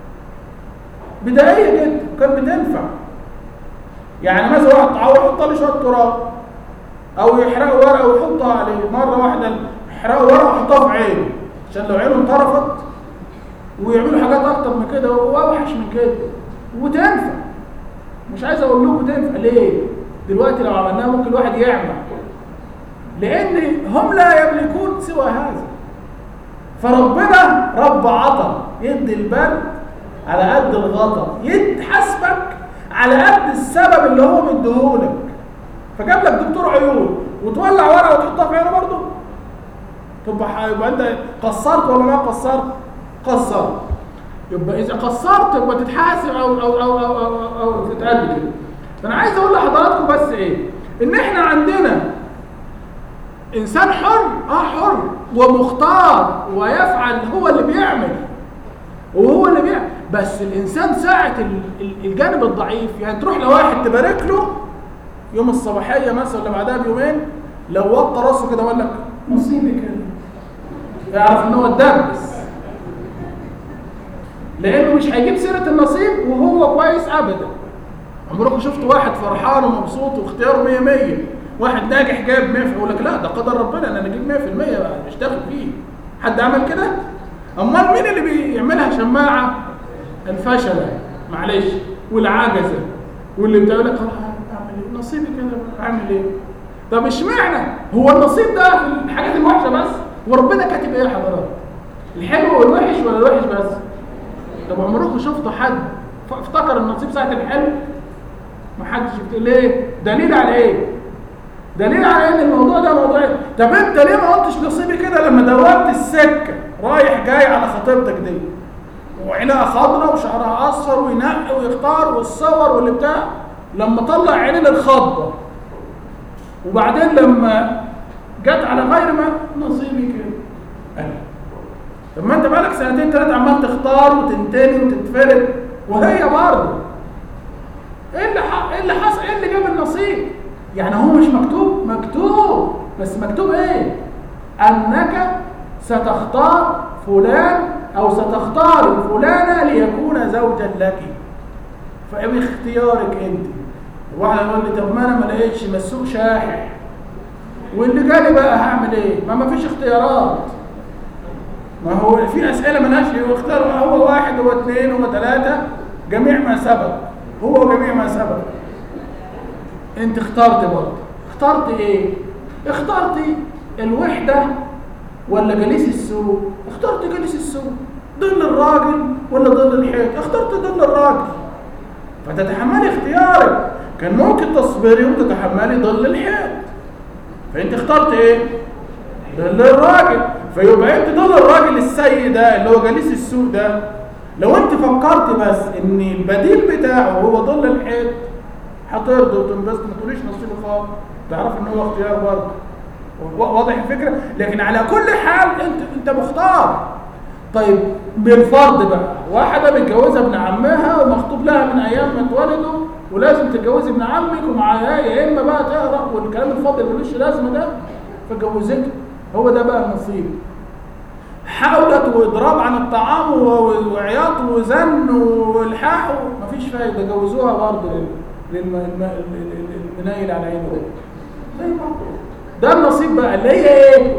بدائيه جدا كانت بتنفع يعني مثلا واحد تعور يحط له شويه تراب او يحرقوا ورقه ويحطها عليه مره واحده يحرقوا ورقه ويحطها في عينه عشان لو عينه انطرفت ويعملوا حاجات اكتر من كده واوحش من كده وتنفع مش عايز اقول لكم تنفع ليه دلوقتي لو عملناها ممكن الواحد يعمى لان هم لا يملكون سوى هذا فربنا رب عطا يدي البرد على قد الغطا يتحاسبك على قد السبب اللي هو مديهولك فجاب لك دكتور عيون وتولع ورقه وتحطها في عينه برضه تبقى يبقى انت قصرت ولا ما قصرت؟ قصرت يبقى اذا قصرت يبقى تتحاسب او او او او او, أو, أو تتقل كده فانا عايز اقول لحضراتكم بس ايه؟ ان احنا عندنا انسان حر اه حر ومختار ويفعل هو اللي بيعمل وهو اللي بيعمل بس الانسان ساعه الجانب الضعيف يعني تروح لواحد تبارك له يوم الصباحيه مثلا اللي بعدها بيومين لو وطى راسه كده وقال لك نصيبي كده يعرف ان هو اتدبس لانه مش هيجيب سيره النصيب وهو كويس ابدا عمركم شفت واحد فرحان ومبسوط واختياره 100 100 واحد ناجح جايب 100 يقول لك لا ده قدر ربنا ان انا اجيب 100% بقى مش داخل فيه حد عمل كده امال مين اللي بيعملها شماعه الفشله معلش والعجزه واللي بتقول لك خلاص اعمل ايه نصيبي كده اعمل ايه طب اشمعنى هو النصيب ده في الحاجات الوحشه بس وربنا كاتب ايه يا حضرات الحلو والوحش ولا الوحش بس طب عمركم شفتوا حد ف- افتكر النصيب ساعه الحلو ما حدش يفت- ليه دليل على ايه دليل على ان الموضوع ده موضوع إيه؟ طب انت ليه ما قلتش نصيبي كده لما دورت السكه رايح جاي على خطيبتك دي وعينها خضراء وشعرها اصفر وينقي ويختار والصور واللي بتاع لما طلع عينين الخضه وبعدين لما جت على غير ما نصيبي كده قال طب ما انت بقالك سنتين ثلاثه عمال تختار وتنتني وتتفرد وهي برضه ايه اللي ح... ايه اللي حصل ايه اللي جاب النصيب يعني هو مش مكتوب مكتوب بس مكتوب ايه انك ستختار فلان او ستختار فلانه ليكون زوجا لك فباختيارك انت واحد يقول لي طب ما انا ما لقيتش ما السوق شاحح واللي جالي بقى هعمل ايه ما ما فيش اختيارات ما هو في اسئله ملهاش هو اختار هو واحد هو اثنين هو ثلاثه جميع ما سبق هو جميع ما سبق انت اخترت برضه اخترت ايه اخترت الوحده ولا جليس السوق اخترت جليس السوق ظل الراجل ولا ظل الحيط اخترت ظل الراجل فتتحملي اختيارك كان ممكن تصبري وتتحملي ظل الحيط فانت اخترت ايه ظل الراجل فيبقى انت ظل الراجل السيء ده اللي هو جليس السوق ده لو انت فكرت بس ان البديل بتاعه هو ظل الحيط هترضى وتنبسط ما تقوليش نصيبي خالص تعرف ان هو اختيار برضه واضح الفكره لكن على كل حال انت انت مختار طيب بالفرض بقى واحده متجوزه ابن عمها ومخطوب لها من ايام ما اتولدوا ولازم تتجوزي ابن عمك ومعاه يا اما بقى تهرب والكلام الفاضي اللي ملوش لازمه ده فاتجوزته هو ده بقى النصيب حاولت واضراب عن الطعام و- وعياط وزن والحاح مفيش فايده جوزوها برضه لل- للم- الم- للمنايل على عينه ده زي ما هو. ده النصيب بقى اللي هي ايه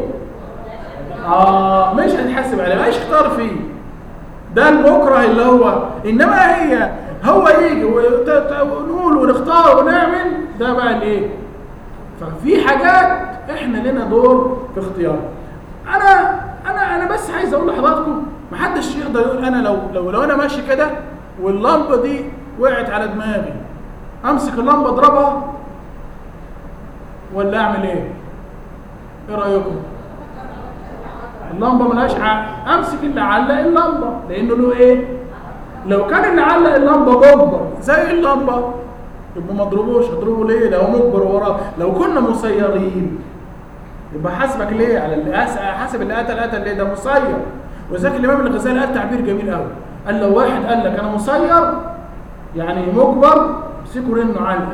اه مش هنحاسب عليه مش اختار فيه ده المكره اللي هو انما هي هو يجي وت- ت- ونقول ونختار ونعمل ده بقى الايه ففي حاجات احنا لنا دور في اختيار انا انا انا بس عايز اقول لحضراتكم محدش يقدر يقول انا لو لو لو انا ماشي كده واللمبه دي وقعت على دماغي امسك اللمبه اضربها ولا اعمل ايه ايه رايكم اللمبه ملهاش عقل امسك اللي علق اللمبه لانه له ايه لو كان اللي علق اللمبه مجبر زي اللمبه يبقى ما اضربوش اضربه ليه ده هو مجبر وراه لو كنا مسيرين يبقى حاسبك ليه على اللي أس- حاسب اللي قتل قتل ليه ده مسير وذاك الامام الغزالي قال تعبير جميل قوي قال لو واحد قال لك انا مسير يعني مجبر امسكوا رنه علقه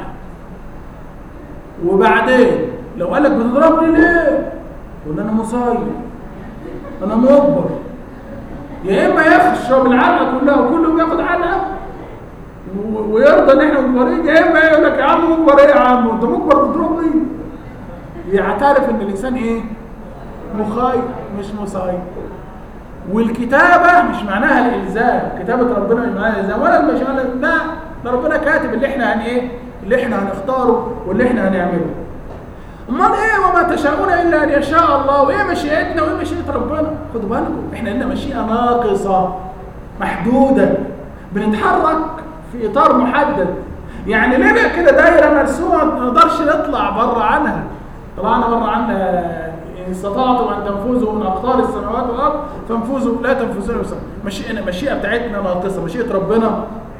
وبعدين لو قال لك بتضربني ليه قول انا مسير انا مجبر يا اما يخشى العلقه كلها وكله بياخد علقه و- ويرضى ان احنا مجبرين يا اما يقول لك يا عم مجبر ايه يا عم انت مجبر تضربني يعترف ان الانسان ايه مخايف مش مساير والكتابه مش معناها الالزام كتابه ربنا مش معناها الالزام ولا المشيئه لا ده ربنا كاتب اللي احنا هن ايه اللي احنا هنختاره واللي احنا هنعمله امال ايه وما تشاءون الا ان يشاء الله وايه مشيئتنا وايه مشيئه ربنا خدوا بالكم احنا لنا مشيئه ناقصه محدوده بنتحرك في اطار محدد يعني لنا كده دايره مرسومه ما نقدرش نطلع بره عنها طلعنا بره عنها ان استطعتم ان تنفذوا من اقطار السماوات والارض فانفذوا لا تنفذون بسرعه مشيئه المشيئه بتاعتنا ناقصه مشيئه ربنا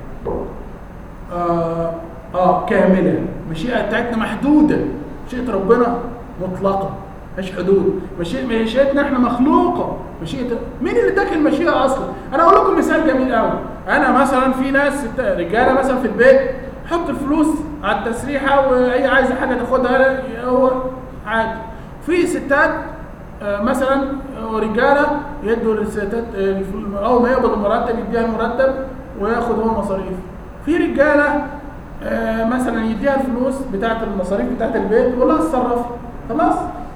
آه, اه كامله المشيئه بتاعتنا محدوده مشيئه ربنا مطلقه مش حدود مشيئة مشيئتنا احنا مخلوقه مشيئه مين اللي اداك المشيئه اصلا انا اقول لكم مثال جميل قوي انا مثلا في ناس ست- رجاله مثلا في البيت حط الفلوس على التسريحه واي عايزه حاجه تاخدها هو عادي في ستات آه، مثلا آه، رجاله يدوا للستات آه، الف- اول ما يقبض المرتب يديها المرتب وياخد هو مصاريف في رجاله آه، مثلا يديها الفلوس بتاعه المصاريف بتاعه البيت ولا اتصرفي خلاص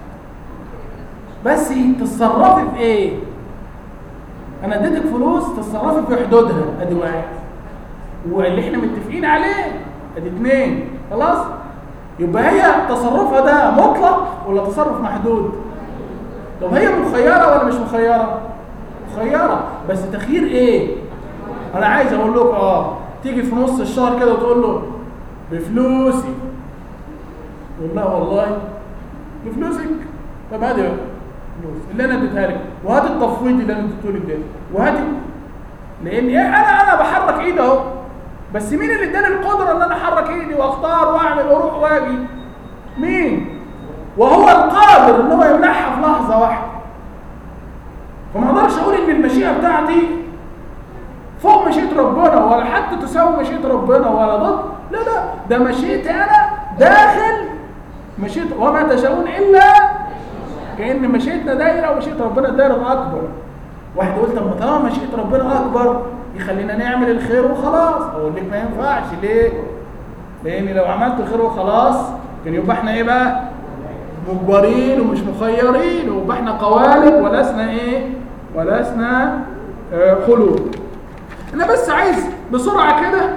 بس تتصرفي في ايه انا اديتك فلوس تتصرفي في حدودها ادي واحد واللي احنا متفقين عليه ادي اتنين خلاص يبقى هي تصرفها ده مطلق ولا تصرف محدود طب هي مخيره ولا مش مخيره مخيره بس تخيير ايه انا عايز اقول لكم اه تيجي في نص الشهر كده وتقول له بفلوسي يقول لها والله بفلوسك طب هاتي بقى فلوس اللي انا اديتها لك وهات التفويض اللي انا اديته لك ده وهاتي لان ايه انا انا بحرك ايدي اهو بس مين اللي اداني القدره ان انا احرك ايدي واختار واعمل واروح واجي مين وهو القادر ان هو يمنعها في لحظه واحده فما اقدرش اقول ان المشيئه بتاعتي فوق مشيئه ربنا ولا حتى تساوي مشيئه ربنا ولا ضد لا لا ده مشيئتي انا داخل مشيئه وما تشاءون الا كان مشيئتنا دايره ومشيئه ربنا دايره اكبر واحد يقول طب ما طالما مشيئه ربنا اكبر يخلينا نعمل الخير وخلاص اقول لك ما ينفعش ليه لان لو عملت الخير وخلاص كان يبقى احنا ايه بقى مجبرين ومش مخيرين ويبقى احنا قوالب ولسنا ايه ولسنا آه خلود انا بس عايز بسرعه كده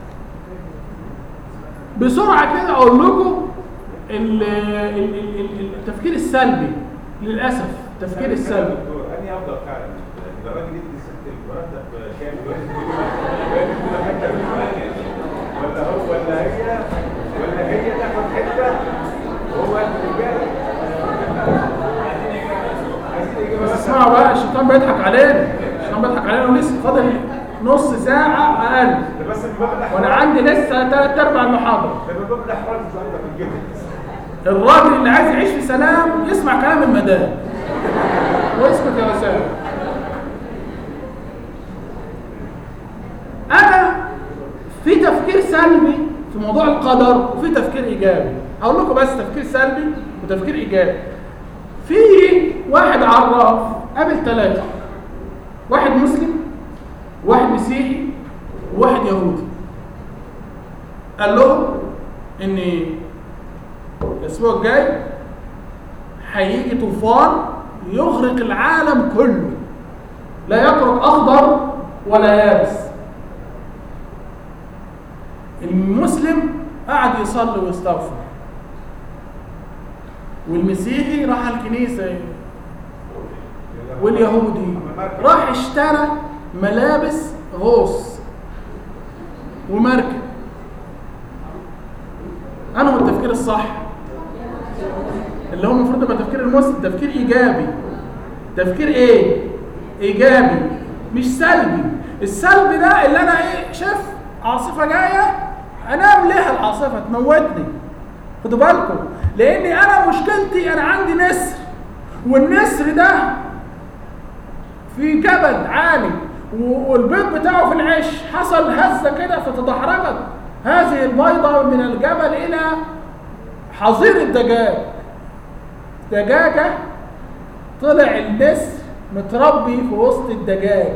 بسرعه كده اقول لكم ال- ال- ال- ال- التفكير السلبي للاسف التفكير السلبي دكتور انهي افضل فعلا ده الراجل يدي ست المرتب كام ويدي كل حته بالفلانية ولا هو ولا هي ولا هي تاخد حته وهو الرجاله عايزين اجابه بس بس اسمعوا بقى الشيطان بيضحك علينا الشيطان بيضحك علينا ولسه فاضل نص ساعه اقل ده بس من باب الاحراج وانا عندي لسه ثلاث ارباع المحاضره ده من باب الاحراج مش انت في الجبل الراجل اللي عايز يعيش في سلام يسمع كلام المدام واسكت يا وسام انا في تفكير سلبي في موضوع القدر وفي تفكير ايجابي هقول لكم بس تفكير سلبي وتفكير ايجابي في واحد عراف قابل ثلاثه واحد مسلم واحد مسيحي وواحد يهودي قال لهم ان الاسبوع الجاي هيجي طوفان يغرق العالم كله لا يترك اخضر ولا يابس المسلم قعد يصلي ويستغفر والمسيحي راح الكنيسه واليهودي راح اشترى ملابس غوص ومركب انا هو التفكير الصح اللي هو المفروض يبقى تفكير المسلم تفكير ايجابي تفكير ايه ايجابي مش سلبي السلبي ده اللي انا ايه شايف عاصفه جايه انام ليها العاصفه تموتني خدوا بالكم لاني انا مشكلتي انا عندي نسر والنسر ده في جبل عالي و- والبيض بتاعه في العش حصل هزه كده فتدحرجت هذه البيضه من الجبل الى حظير الدجاج دجاجه طلع النسر متربي في وسط الدجاج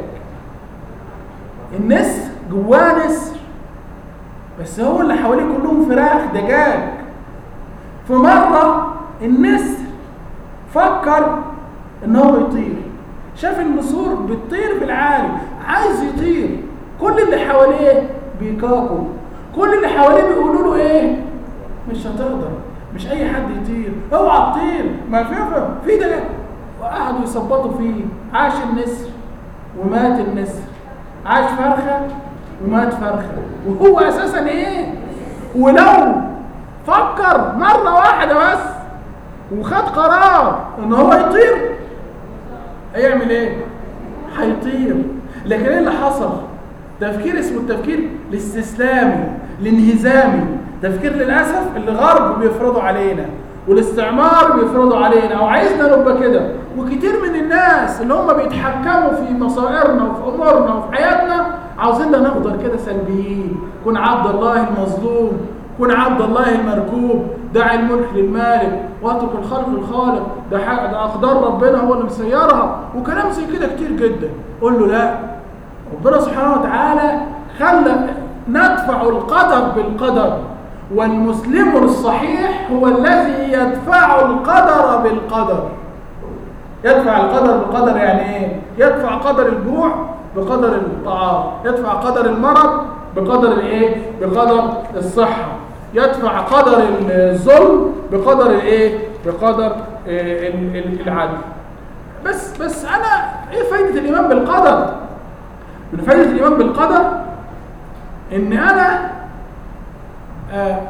النسر جواه نسر بس هو اللي حواليه كلهم فراخ دجاج في مرة النسر فكر ان هو يطير شاف النسور بتطير في العالي عايز يطير كل اللي حواليه بيكاكوا كل اللي حواليه بيقولوا له ايه مش هتقدر مش اي حد يطير اوعى تطير ما في في ده وقعدوا يثبطوا فيه عاش النسر ومات النسر عاش فرخه ومات فرخه وهو اساسا ايه ولو فكر مره واحده بس وخد قرار ان هو يطير هيعمل ايه هيطير لكن ايه اللي حصل تفكير اسمه التفكير الاستسلامي الانهزامي تفكير للاسف اللي غرب بيفرضوا علينا والاستعمار بيفرضوا علينا او عايزنا نبقى كده وكتير من الناس اللي هم بيتحكموا في مصائرنا وفي امورنا وفي حياتنا عاوزيننا نفضل كده سلبيين كن عبد الله المظلوم كن عبد الله المركوب دع الملك للمالك واترك الخلق للخالق ده حق ده اقدار ربنا هو اللي مسيرها وكلام زي كده كتير جدا قول له لا ربنا سبحانه وتعالى خلى ندفع القدر بالقدر والمسلم الصحيح هو الذي يدفع القدر بالقدر يدفع القدر بالقدر يعني ايه يدفع قدر الجوع بقدر الطعام يدفع قدر المرض بقدر الايه بقدر الصحه يدفع قدر الظلم بقدر الايه بقدر إيه ال- ال- العدل بس بس انا ايه فايده الايمان بالقدر من فايده الايمان بالقدر ان انا آه،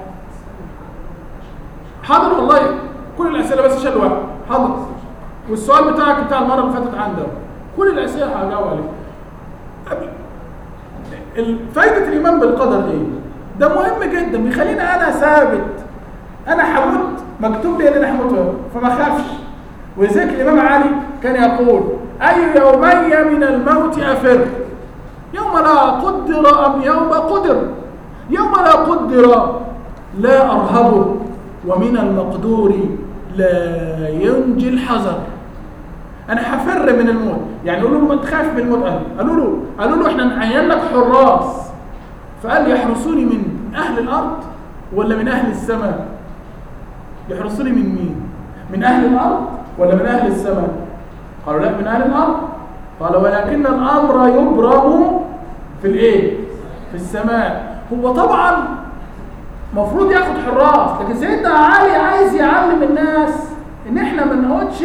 حاضر والله كل الاسئله بس شال واحد حاضر والسؤال بتاعك بتاع المره اللي فاتت عندك كل الاسئله هجاوب عليه قبل- ال- فايده الايمان بالقدر ايه ده مهم جدا بيخليني انا ثابت انا هموت مكتوب لي ان انا هموت فما اخافش ولذلك الامام علي كان يقول اي يومي من الموت افر يوم لا قدر ام يوم قدر يوم لا قدر لا ارهبه ومن المقدور لا ينجي الحذر انا هفر من الموت يعني قالوا له ما تخاف من الموت قال قالوا له قالوا له احنا نعين لك حراس فقال يحرسوني من اهل الارض ولا من اهل السماء يحرسوني من مين من اهل الارض ولا من اهل السماء قالوا لا من اهل الارض قال ولكن الامر يبرم في الايه في السماء هو طبعا المفروض ياخد حراس لكن سيدنا علي عايز يعلم الناس ان احنا ما نقعدش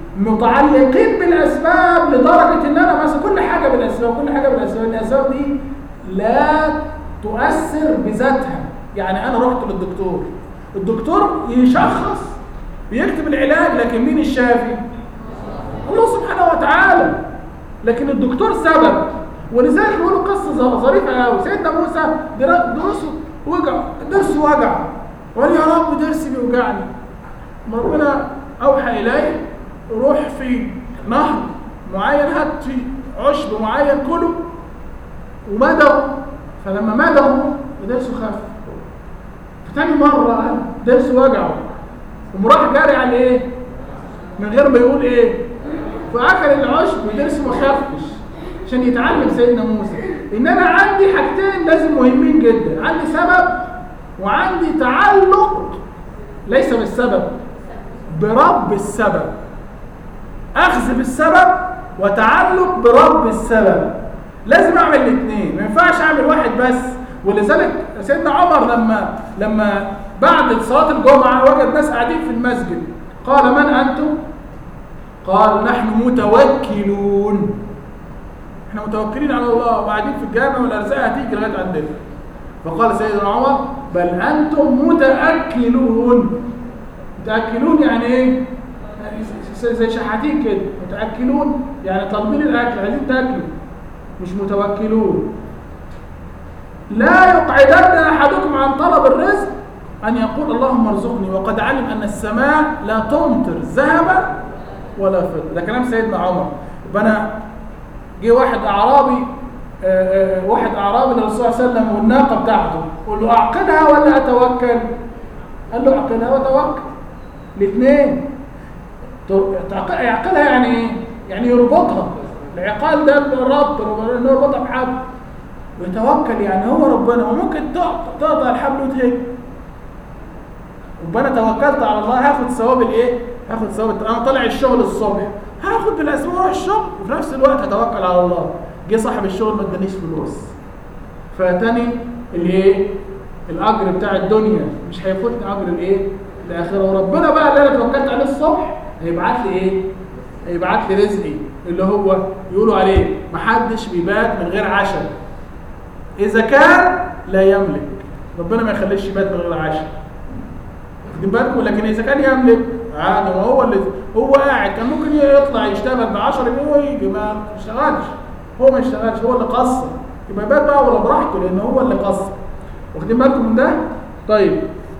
متعلقين بالاسباب لدرجه ان انا مثلا كل حاجه بالاسباب كل حاجه بالاسباب الاسباب دي لا تؤثر بذاتها يعني انا رحت للدكتور الدكتور يشخص بيكتب العلاج لكن مين الشافي الله سبحانه وتعالى لكن الدكتور سبب ولذلك بيقولوا قصه ظ- ظريفه قوي سيدنا موسى در- درسه وجع درسه وجع وقال يا رب درسي بيوجعني أما ربنا اوحى اليه روح في نهر معين هات فيه عشب معين كله ومدوا فلما مدوا درسه خف فتاني مرة قال درسه وجعه ومراح جاري على ايه؟ من غير ما يقول ايه؟ فاكل العشب ودرسه ما خفش عشان يتعلم سيدنا موسى ان انا عندي حاجتين لازم مهمين جدا عندي سبب وعندي تعلق ليس بالسبب برب السبب اخذ بالسبب وتعلق برب السبب لازم اعمل الاثنين ما ينفعش اعمل واحد بس ولذلك سيدنا عمر لما لما بعد صلاه الجمعه وجد ناس قاعدين في المسجد قال من انتم قال نحن متوكلون احنا متوكلين على الله وقاعدين في الجامع والارزاق هتيجي لغايه عندنا فقال سيدنا عمر بل انتم متاكلون متاكلون يعني ايه يعني زي- زي شحاتين كده متاكلون يعني طالبين الاكل عايزين تاكلوا مش متوكلون لا يقعدن احدكم عن طلب الرزق ان يقول اللهم ارزقني وقد علم ان السماء لا تمطر ذهبا ولا فضه ده كلام سيدنا عمر يبقى انا جه واحد اعرابي آه، آه، واحد اعرابي للرسول صلى الله عليه وسلم والناقه بتاعته قول له اعقلها ولا اتوكل قال له اعقلها وتوكل الاثنين تعق- يعقلها يعني ايه يعني يربطها العقال ده الربط انه يربطها بحبل ويتوكل يعني هو ربنا وممكن تقط- تقطع الحبل وتهج يبقى انا توكلت على الله هاخد ثواب الايه هاخد ثواب الت- انا طالع الشغل الصبح هاخد بالاسبوع اروح الشغل وفي نفس الوقت هتوكل على الله جه صاحب الشغل ما ادانيش فلوس فاتاني الايه الاجر بتاع الدنيا مش هيفوتني اجر الايه الاخره وربنا بقى اللي انا توكلت عليه الصبح هيبعت لي ايه هيبعت لي رزقي اللي هو يقولوا عليه محدش بيبات من غير عشاء اذا كان لا يملك ربنا ما يخليش يبات من غير عشاء واخدين بالكم لكن اذا كان يملك عادي ما هو اللي هو قاعد كان ممكن يطلع يشتغل ب 10 جنيه ويجي ما اشتغلش هو ما اشتغلش هو اللي قصر يبقى يبات بقى ولا براحته لان هو اللي قصر واخدين بالكم من ده طيب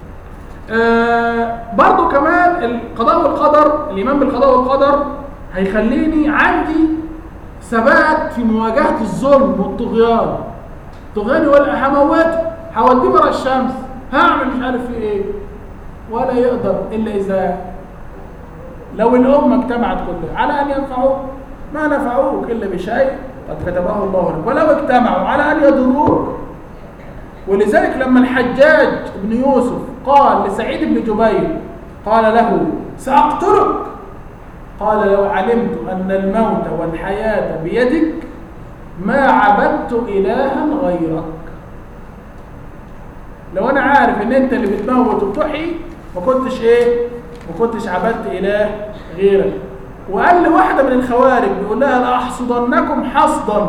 آه برضو كمان القضاء والقدر الايمان بالقضاء والقدر هيخليني عندي ثبات في مواجهه الظلم والطغيان طغيان ولا هموته هوديه ورا الشمس هعمل مش عارف في ايه ولا يقدر الا اذا لو الامه اجتمعت كلها على ان ينفعوك ما نفعوك الا بشيء قد كتبه الله لك ولو اجتمعوا على ان يضروك ولذلك لما الحجاج بن يوسف قال لسعيد بن جبير قال له سأقتلك قال لو علمت أن الموت والحياة بيدك ما عبدت إلها غيرك لو أنا عارف إن أنت اللي بتموت وبتحيي ما كنتش إيه ما كنتش عبدت إله غيرك وقال لي واحدة من الخوارج بيقول لها لأحصدنكم حصدا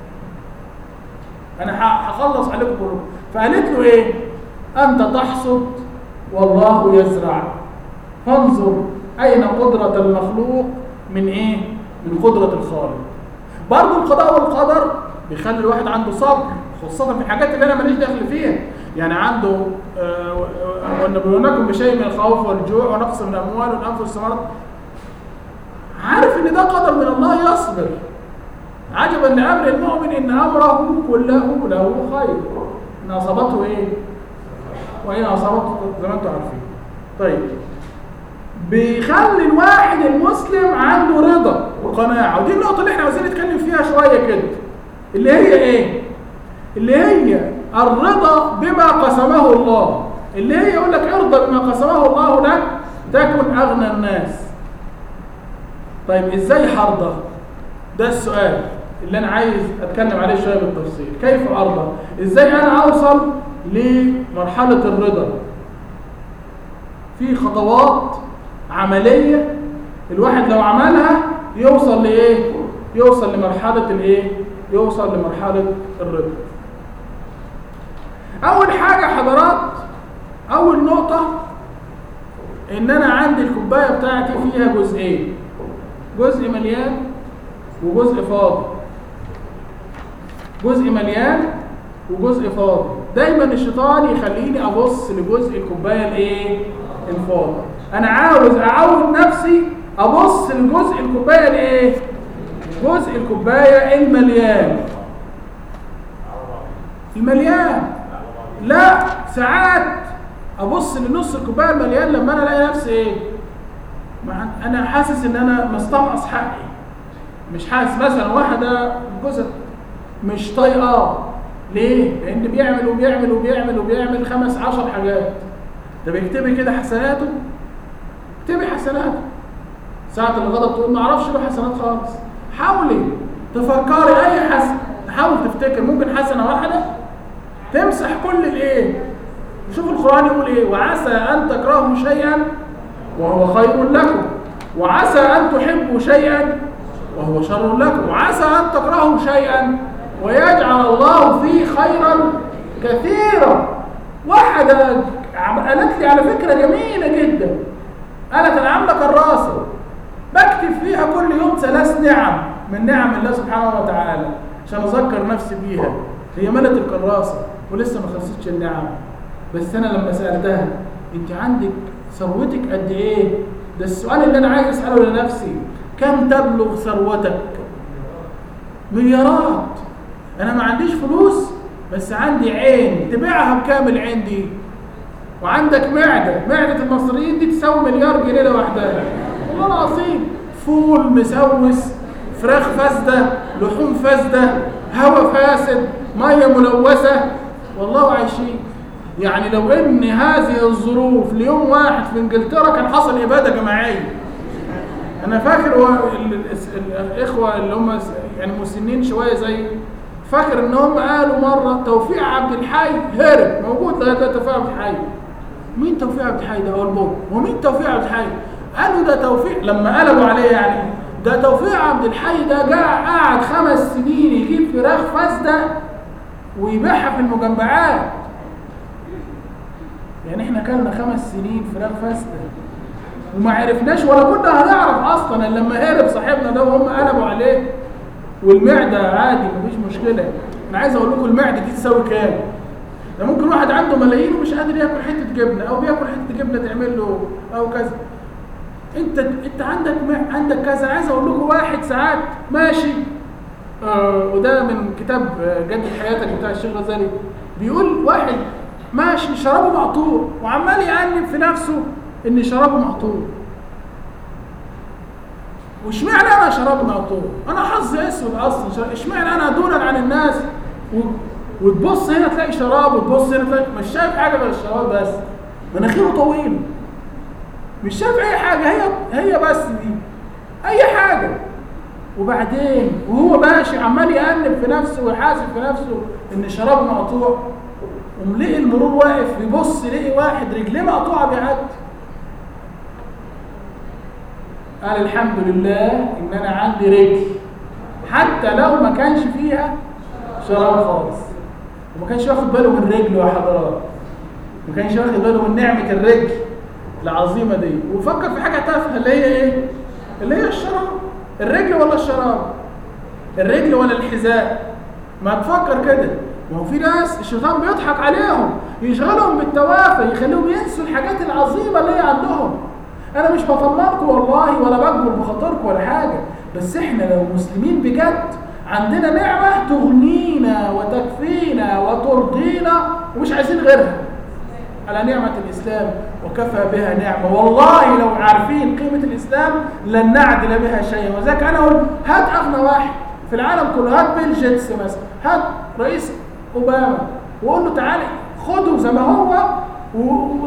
أنا هخلص عليكم كلكم فقالت له إيه أنت تحصد والله يزرع فانظر أين قدرة المخلوق من إيه؟ من قدرة الخالق برضه القضاء والقدر بيخلي الواحد عنده صبر خاصة في الحاجات اللي أنا ماليش دخل فيها يعني عنده ونبلونكم بشيء من الخوف والجوع ونقص من الأموال والأنفس والثمرات عارف إن ده قدر من الله يصبر عجبا لأمر المؤمن إن أمره كله له خير إن أصابته إيه؟ وإن أصابته زي ما أنتم عارفين طيب بيخلي الواحد المسلم عنده رضا وقناعة ودي النقطة اللي احنا عاوزين نتكلم فيها شوية كده اللي هي ايه اللي هي الرضا بما قسمه الله اللي هي يقول لك ارضى بما قسمه الله لك تكن اغنى الناس طيب ازاي هرضى ده السؤال اللي انا عايز اتكلم عليه شويه بالتفصيل كيف ارضى ازاي انا اوصل لمرحله الرضا في خطوات عملية الواحد لو عملها يوصل لإيه؟ يوصل لمرحلة الإيه؟ يوصل لمرحلة الرضا. أول حاجة حضرات أول نقطة إن أنا عندي الكوباية بتاعتي فيها جزئين جزء مليان وجزء فاضي جزء مليان وجزء فاضي دايما الشيطان يخليني ابص لجزء الكوبايه الايه الفاضي انا عاوز اعود نفسي ابص لجزء الكوبايه الايه جزء الكوبايه المليان المليان لا ساعات ابص لنص الكوبايه المليان لما انا الاقي نفسي ايه مع انا حاسس ان انا مستنقص حقي مش حاسس مثلا واحده جزء مش طايقاه ليه؟ لأن بيعمل وبيعمل وبيعمل وبيعمل خمس عشر حاجات طب اكتبي كده حسناته اكتبي حسناته ساعة الغضب تقول ما اعرفش له حسنات خالص حاولي تفكري أي حسن حاول تفتكر ممكن حسنة واحدة تمسح كل الإيه شوف القرآن يقول إيه وعسى أن تكرهوا شيئا وهو خير لكم وعسى أن تحبوا شيئا وهو شر لكم وعسى أن تكرهوا شيئا ويجعل الله فيه خيرا كثيرا واحدة قالت لي على فكرة جميلة جدا قالت أنا عاملة كراسة بكتب فيها كل يوم ثلاث نعم من نعم الله سبحانه وتعالى عشان أذكر نفسي بيها هي ملت الكراسة ولسه ما خلصتش النعم بس أنا لما سألتها أنت عندك ثروتك قد إيه؟ ده السؤال اللي أنا عايز أسأله لنفسي كم تبلغ ثروتك؟ مليارات انا ما عنديش فلوس بس عندي عين تبيعها بكام العين دي وعندك معدة معدة المصريين دي تساوي مليار جنيه لوحدها والله العظيم فول مسوس فراخ فاسدة لحوم فاسدة هواء فاسد مية ملوثة والله عايشين يعني لو ان هذه الظروف ليوم واحد في انجلترا كان حصل ابادة جماعية انا فاكر هو الاخوة اللي هم يعني مسنين شوية زي فاكر ان هم قالوا مره توفيق عبد الحي هرب موجود لغايه دلوقتي توفيق عبد الحي مين توفيق عبد الحي ده هو البوب ومين توفيق عبد الحي قالوا ده توفيق لما قلبوا عليه يعني ده توفيق عبد الحي ده جاء قعد خمس سنين يجيب فراخ فاسده ويبيعها في المجمعات يعني احنا كلنا خمس سنين فراخ فاسده وما عرفناش ولا كنا هنعرف اصلا الا لما هرب صاحبنا ده وهم قلبوا عليه والمعده عادي مفيش مشكله انا عايز اقول لكم المعده دي تساوي كام ده ممكن واحد عنده ملايين ومش قادر ياكل حته جبنه او بياكل حته جبنه تعمل له او كذا انت انت عندك عندك كذا عايز اقول لكم واحد ساعات ماشي آه وده من كتاب جد حياتك بتاع الشيخ غزالي بيقول واحد ماشي ماشي شرابه مقطوع وعمال يأنب في نفسه ان شرابه مقطوع واشمعنى انا شرابي مقطوع انا حظي اسود اصلا شر- اشمعنى انا دونا عن الناس و... وتبص هنا تلاقي شراب وتبص هنا تلاقي مش شايف حاجه غير الشراب بس مناخيره طويل مش شايف اي حاجه هي هي بس دي اي حاجه وبعدين وهو ماشي عمال يأنب في نفسه ويحاسب في نفسه ان شرابه مقطوع وملقي المرور واقف بيبص يلاقي واحد رجليه مقطوعه بيعدي قال الحمد لله ان انا عندي رجل حتى لو ما كانش فيها شراب خالص وما كانش واخد باله من رجله يا حضرات ما كانش واخد باله من نعمه الرجل العظيمه دي وفكر في حاجه تافهه اللي هي ايه اللي هي الشراب الرجل ولا الشراب الرجل ولا الحذاء ما تفكر كده ما هو في ناس الشيطان بيضحك عليهم يشغلهم بالتوافه يخليهم ينسوا الحاجات العظيمه اللي هي عندهم انا مش بطمنكم والله ولا بجبر بخاطركم ولا حاجه بس احنا لو مسلمين بجد عندنا نعمه تغنينا وتكفينا وترضينا ومش عايزين غيرها على نعمة الإسلام وكفى بها نعمة والله لو عارفين قيمة الإسلام لن نعدل بها شيئا وذلك أنا أقول هات أغنى واحد في العالم كله هات بيل جيتس مثلا هات رئيس أوباما وقول له تعالى خده زي ما هو و- و-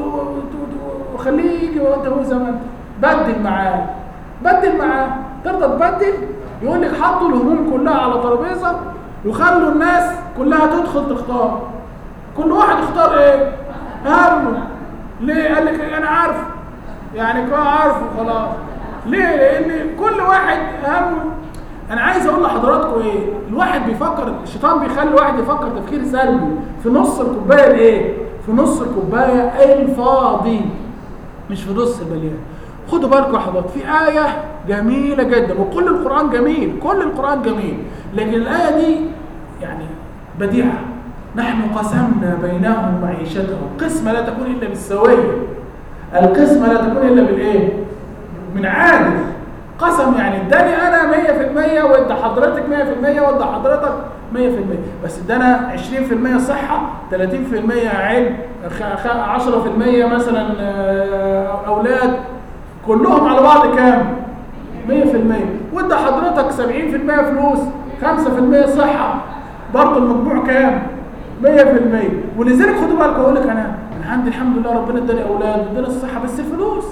و- وخليه يجي وانت هو زي ما انت بدل معاه بدل معاه ترضى تبدل يقول لك حطوا الهموم كلها على ترابيزه وخلوا الناس كلها تدخل تختار كل واحد يختار ايه همه ليه قال لك انا عارف يعني كده عارفه خلاص ليه لان كل واحد همه انا عايز اقول لحضراتكم ايه الواحد بيفكر الشيطان بيخلي الواحد يفكر تفكير سلبي في نص الكوبايه الايه في نص الكوبايه الفاضي مش في نص المليان خدوا بالكم يا حضرات في آية جميلة جدا وكل القرآن جميل كل القرآن جميل لكن الآية دي يعني بديعة نحن قسمنا بينهم معيشتهم قسمة لا تكون إلا بالسوية القسمة لا تكون إلا بالإيه؟ من عادل قسم يعني اداني انا 100% وادى حضرتك 100% وادى حضرتك 100% بس ادانا 20% صحه 30% علم خ- خ- 10% مثلا آه، اولاد كلهم على بعض كام 100% وادى حضرتك 70% فلوس 5% صحه برضه المجموع كام 100% ولذلك خدوا بالكم اقول لك انا انا عندي الحمد لله ربنا اداني اولاد واداني الصحه بس الفلوس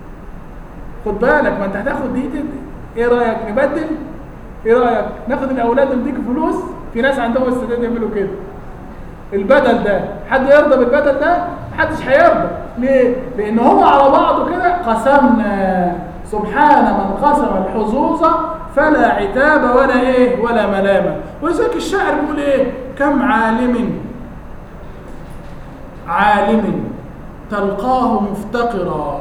خد بالك ما انت هتاخد دي دي ايه رايك نبدل ايه رايك ناخد الاولاد ونديك فلوس في ناس عندهم استعداد يعملوا كده البدل ده حد يرضى بالبدل ده محدش هيرضى ليه لان هو على بعضه كده قسمنا سبحان من قسم الحظوظ فلا عتاب ولا ايه ولا ملامه ولذلك الشاعر بيقول ايه كم عالم عالم تلقاه مفتقرا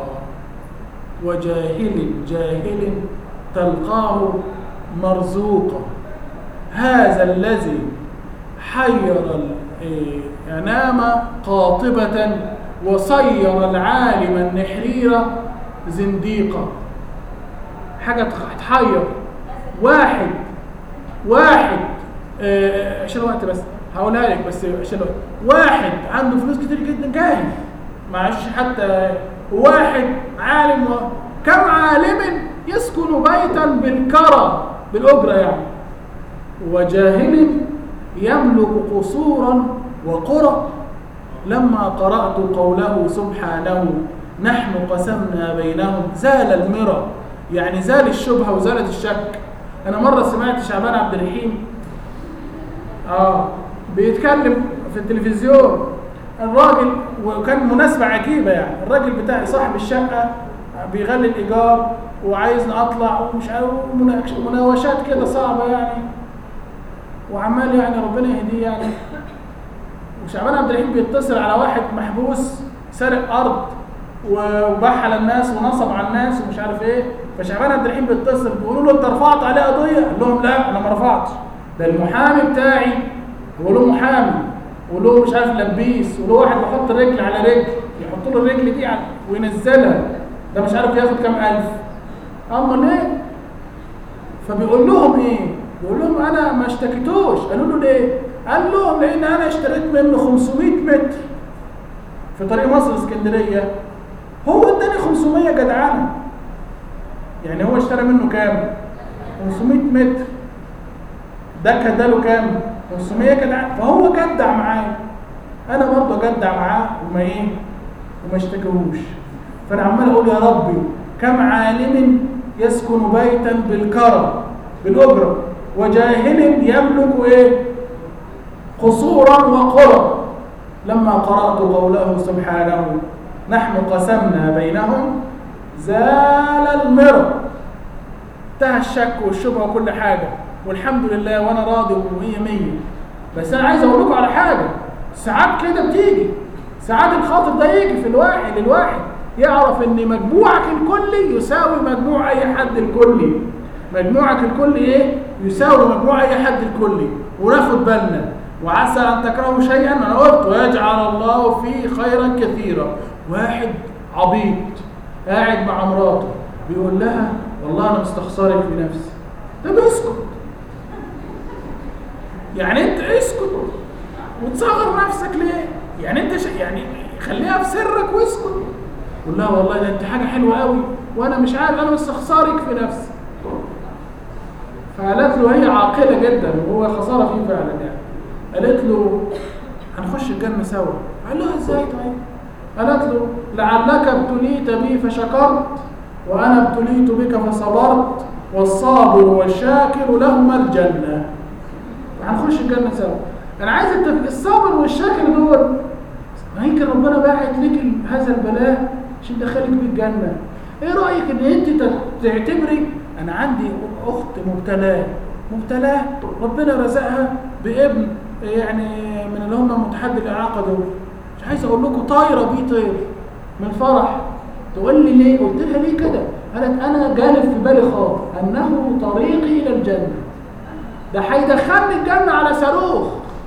وجاهل جاهل تلقاه مرزوقا هذا الذي حير الأنام قاطبة وصير العالم النحرير زنديقا حاجة تحير واحد واحد آه، عشان الوقت بس هقولها لك بس عشان الوقت واحد عنده فلوس كتير جدا جاهل معلش حتى واحد عالم و... كم عالم يسكن بيتا بالكرى بالأجرة يعني وجاهل يملك قصورا وقرى لما قرأت قوله سبحانه نحن قسمنا بينهم زال المرى يعني زال الشبهة وزالت الشك أنا مرة سمعت شعبان عبد الرحيم آه بيتكلم في التلفزيون الراجل وكان مناسبة عجيبة يعني الراجل بتاعي صاحب الشقة بيغلي الإيجار وعايزني أطلع ومش عارف مناقش- مناوشات كده صعبة يعني وعمال يعني ربنا يهديه يعني وشعبان عبد الرحيم بيتصل على واحد محبوس سرق أرض وباح على الناس ونصب على الناس ومش عارف ايه فشعبان عبد الرحيم بيتصل بيقولوا له انت رفعت عليه قضيه؟ قال لهم لا انا ما رفعتش ده المحامي بتاعي هو له محامي وله مش عارف لبيس وله واحد بيحط رجل على رجل يحط له الرجل دي على- وينزلها ده مش عارف ياخد كام الف امال ايه فبيقول لهم ايه بيقول لهم انا ما اشتكيتوش قالوا له ليه قال لهم لان انا اشتريت منه 500 متر في طريق مصر اسكندريه هو اداني 500 جدعانه يعني هو اشترى منه كام 500 متر ده كداله كام 500 جدعانه فهو جدع معايا انا برضه جدع معاه وما ايه وما اشتكيهوش فانا عمال اقول يا ربي كم عالم يسكن بيتا بالكرم بالاجره وجاهل يملك ايه قصورا وقرى لما قرات قوله سبحانه نحن قسمنا بينهم زال المرض انتهى الشك والشبهه وكل حاجه والحمد لله وانا راضي ومية مية بس انا عايز اقول لكم على حاجه ساعات كده بتيجي ساعات الخاطر ده يجي في الواحد الواحد يعرف ان مجموعك الكلي يساوي مجموع اي حد الكلي مجموعك الكلي ايه يساوي مجموع اي حد الكلي وناخد بالنا وعسى ان تكرهوا شيئا انا قلت ويجعل الله فيه خيرا كثيرا واحد عبيط قاعد مع مراته بيقول لها والله انا مستخسرك في نفسي طب اسكت يعني انت اسكت وتصغر نفسك ليه يعني انت ش... يعني خليها في سرك واسكت قول لها والله ده انت حاجه حلوه قوي وانا مش عارف انا مستخسرك في نفسي فقالت له هي عاقله جدا وهو خساره فيه فعلا يعني قالت له هنخش الجنه سوا قال لها ازاي طيب قالت له لعلك ابتليت بي فشكرت وانا ابتليت بك فصبرت والصابر والشاكر لهما الجنه هنخش الجنه سوا انا عايز التف... الصابر والشاكر دول ما يمكن ربنا باعت لك هذا البلاء عشان يدخلك بيه الجنه ايه رايك ان انت تعتبري انا عندي اخت مبتلاه مبتلاه ربنا رزقها بابن يعني من اللي هم متحدي الاعاقه دول مش عايز اقول لكم طايره بيه طير من الفرح تقول لي ليه قلت لها ليه كده قالت انا جالب في بالي خاطر انه طريقي الى الجنه ده هيدخلني الجنه على صاروخ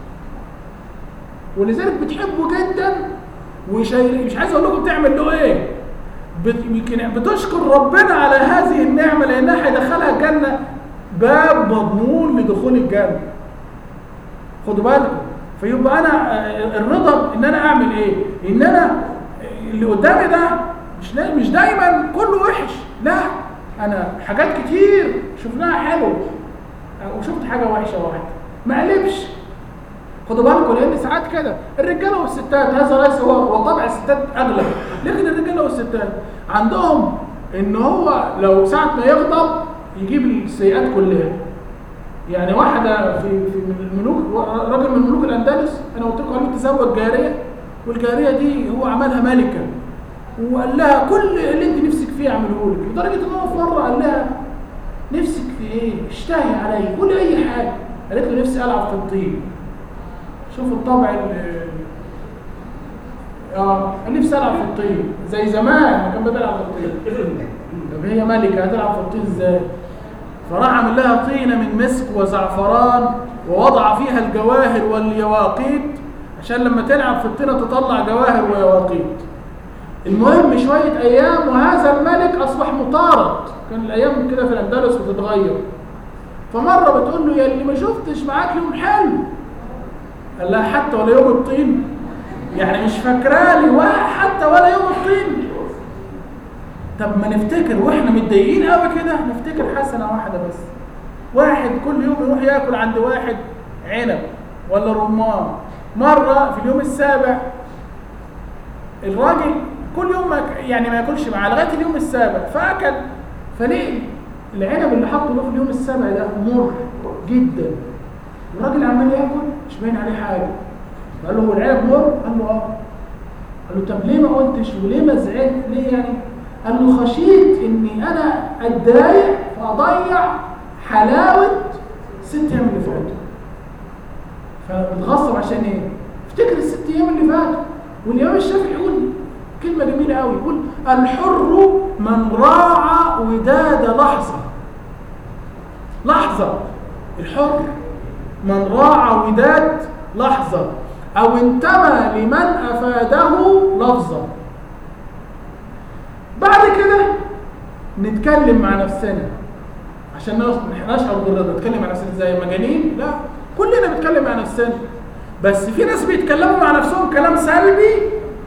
ولذلك بتحبه جدا وشايل مش عايز اقول لكم بتعمل له ايه بت... يمكن بتشكر ربنا على هذه النعمه لانها هيدخلها الجنه باب مضمون لدخول الجنه خدوا بالكم فيبقى انا الرضا ان انا اعمل ايه ان انا اللي قدامي ده مش مش دايما كله وحش لا انا حاجات كتير شفناها حلو وشفت حاجه وحشه واحده ما قلبش خدوا بالكم لان ساعات كده الرجاله والستات هذا ليس هو وطبع الستات اغلب لكن الرجاله والستات عندهم ان هو لو ساعه ما يغضب يجيب السيئات كلها يعني واحده في في من الملوك راجل من ملوك الاندلس انا قلت لكم قال تزوج جاريه والجاريه دي هو عملها ملكه وقال لها كل اللي انت نفسك فيه اعمله لك لدرجه ان هو في مره قال لها نفسك في ايه؟ اشتهي علي قولي اي حاجه قالت له نفسي العب في الطين شوف الطبع ال اه نفسي العب في الطين زي زمان ما كان بيلعب في الطين طب هي ملكه هتلعب في الطين ازاي؟ فراح عمل لها طينه من مسك وزعفران ووضع فيها الجواهر واليواقيت عشان لما تلعب في الطينه تطلع جواهر ويواقيت المهم شويه ايام وهذا الملك اصبح مطارد كان الايام كده في الاندلس بتتغير فمره بتقول له يا اللي ما شفتش معاك يوم حلو قال لها حتى ولا يوم الطين يعني مش فاكرالي ولا حتى ولا يوم الطين طب ما نفتكر واحنا متضايقين قوي كده نفتكر حسنه واحده بس واحد كل يوم يروح ياكل عند واحد عنب ولا رمان مره في اليوم السابع الراجل كل يوم ما يعني ما ياكلش معاه لغايه اليوم السابع فاكل فليه العنب اللي حطه له في اليوم السابع ده مر جدا الراجل عمال ياكل مش باين عليه حاجه قال له هو العنب مر قال له اه قال له طب ليه ما قلتش وليه ما زعلت ليه يعني قال له خشيت اني انا اتضايق فاضيع حلاوه ست ايام اللي فاتوا فبتغصب عشان ايه افتكر الست ايام اللي فاتوا والامام الشافعي يقول كلمه جميله قوي يقول الحر من راعى وداد لحظه لحظه الحر من راعى وداد لحظه او انتمى لمن افاده لفظه بعد كده نتكلم مع نفسنا عشان نشعر بالرضا نتكلم مع نفسنا زي مجانين لا كلنا بنتكلم مع نفسنا بس في ناس بيتكلموا مع نفسهم كلام سلبي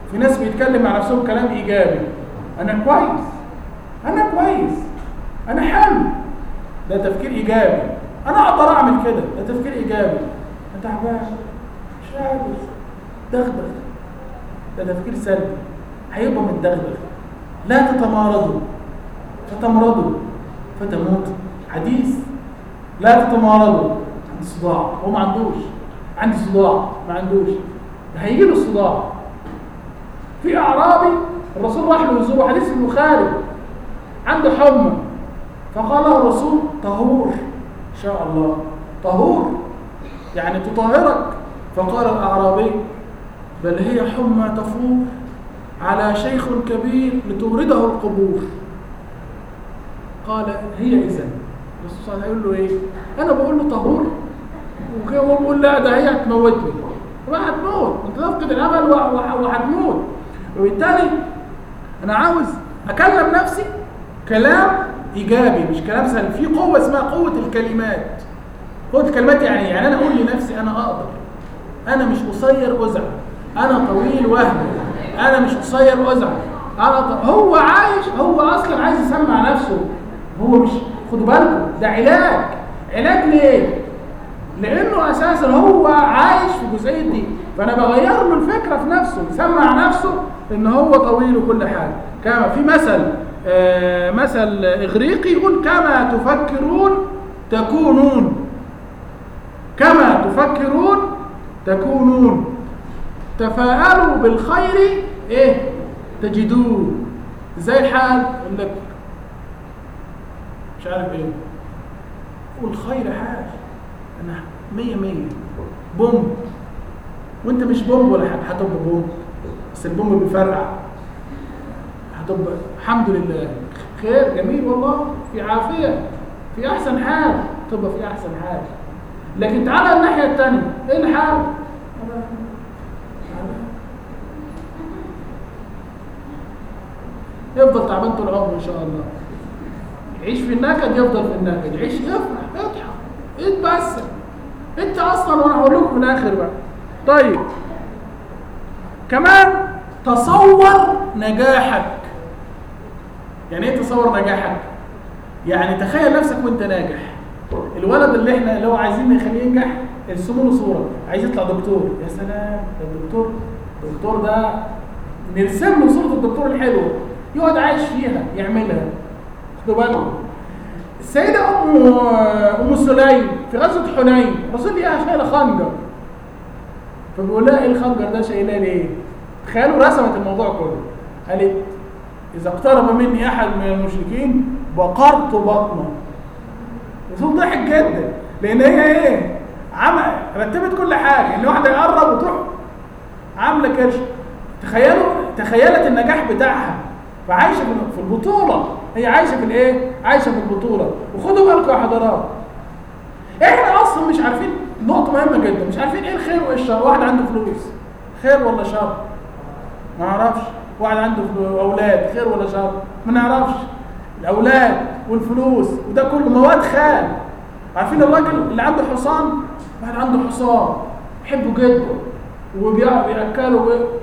في ناس بيتكلم مع نفسهم كلام ايجابي انا كويس انا كويس انا حلو ده تفكير ايجابي انا اقدر اعمل كده ده تفكير ايجابي انا تعبان مش قادر دغدغ ده تفكير سلبي هيبقى متدغدغ لا تتمارضوا فتمرضوا فتموتوا حديث لا تتمارضوا عندي صداع هو ما عندوش عندي صداع ما عندوش هيجي له الصداع في اعرابي الرسول راح له يزوره حديث البخاري عنده حمى فقال له الرسول طهور ان شاء الله طهور يعني تطهرك فقال الاعرابي بل هي حمى تفور على شيخ كبير لتورده القبور قال هي اذا الرسول صلى الله عليه وسلم يقول له ايه انا بقول له طهور وكده هو بيقول لا ده هي هتموتني ما هتموت انت تفقد الامل وهتموت وبالتالي انا عاوز اكلم نفسي كلام ايجابي مش كلام سلبي في قوه اسمها قوه الكلمات قوه الكلمات يعني يعني انا اقول لنفسي انا اقدر انا مش قصير ازعل انا طويل وهم انا مش قصير ازعل انا ط... هو عايش هو اصلا عايز يسمع نفسه هو مش خدوا بالكم ده علاج علاج ليه لانه اساسا هو عايش في الجزئيه دي فانا بغير له الفكره في نفسه يسمع نفسه ان هو طويل وكل حاجه كما في مثل آه مثل اغريقي يقول كما تفكرون تكونون كما تفكرون تكونون تفاءلوا بالخير ايه تجدوه زي الحال يقول لك مش عارف ايه قول خير حاجه انا مية مية بوم وانت مش بوم ولا حاجه هتبقى بوم بس البوم بيفرقع هتبقى الحمد لله خير جميل والله في عافيه في احسن حال تبقى في احسن حال لكن تعالى الناحيه الثانيه ايه الحال يفضل تعبان طول عمره ان شاء الله يعيش في النكد يفضل في النكد يعيش يفرح يضحك اتبسم انت اصلا وانا هقول لكم في الاخر بقى طيب كمان تصور نجاحك يعني ايه تصور نجاحك يعني تخيل نفسك وانت ناجح الولد اللي احنا اللي هو عايزين نخليه ينجح ارسموا له صوره عايز يطلع دكتور يا سلام ده الدكتور الدكتور ده نرسم له صوره الدكتور الحلوه يقعد عايش فيها يعملها خدوا بالكم السيدة أم أم سليم في غزوة حنين الرسول لقاها شايلة خنجر فبيقول لها إيه الخنجر ده شايلاه ليه؟ تخيلوا رسمت الموضوع كله قالت إذا اقترب مني أحد من المشركين بقرت بطنه الرسول ضحك جدا لأن هي إيه؟ عمل رتبت كل حاجة إن واحدة يقرب وتروح عاملة كرش تخيلوا تخيلت النجاح بتاعها فعايشة في البطولة هي عايشه في الايه عايشه في البطوله وخدوا بالكم يا حضرات احنا اصلا مش عارفين نقطه مهمه جدا مش عارفين ايه الخير وايه الشر واحد عنده فلوس خير ولا شر ما نعرفش واحد عنده اولاد خير ولا شر ما نعرفش الاولاد والفلوس وده كله مواد خام عارفين الراجل اللي عنده حصان واحد عنده حصان يحبه جدا وبياكله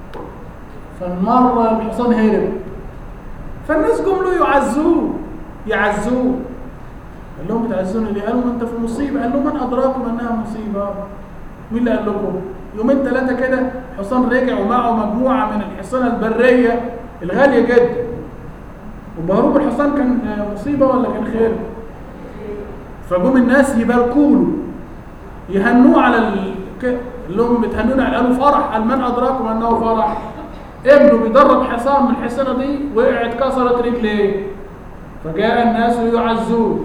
فالمره الحصان هرب فالناس جم له يعزوه يعزوه قال لهم بتعزوني ليه؟ قالوا ما انت في مصيبه قال لهم من ادراكم انها مصيبه مين اللي قال لكم؟ يومين ثلاثه كده حصان رجع ومعه مجموعه من الحصانه البريه الغاليه جدا وبهروب الحصان كان مصيبه ولا كان خير؟ فجم الناس يباركوا له يهنوه على ال... اللي هم بتهنون على قالوا فرح قال من ادراكم انه فرح؟ ابنه بيدرب حصان من الحصانه دي وقعت كسرت رجليه فجاء الناس يعزوه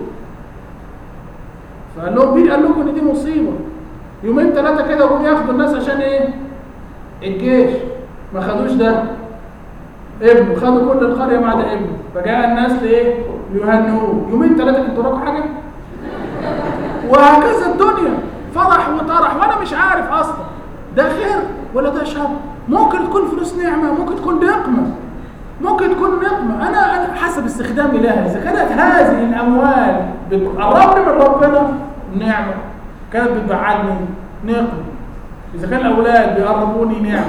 فقال لهم مين قال لكم ان دي مصيبه يومين ثلاثه كده وهم ياخدوا الناس عشان ايه الجيش ما خدوش ده ابنه خدوا كل القريه ما عدا ابنه فجاء الناس لايه يهنوه يومين ثلاثه كنتوا وراكم حاجه وهكذا الدنيا فرح وطرح وانا مش عارف اصلا ده خير ولا ده شر ممكن تكون فلوس نعمه ممكن تكون نقمه ممكن تكون نقمه انا انا حسب استخدام الهي اذا كانت هذه الاموال بتقربني من ربنا نعمه كانت بتبعدني نقمه اذا كان الاولاد بيقربوني نعمه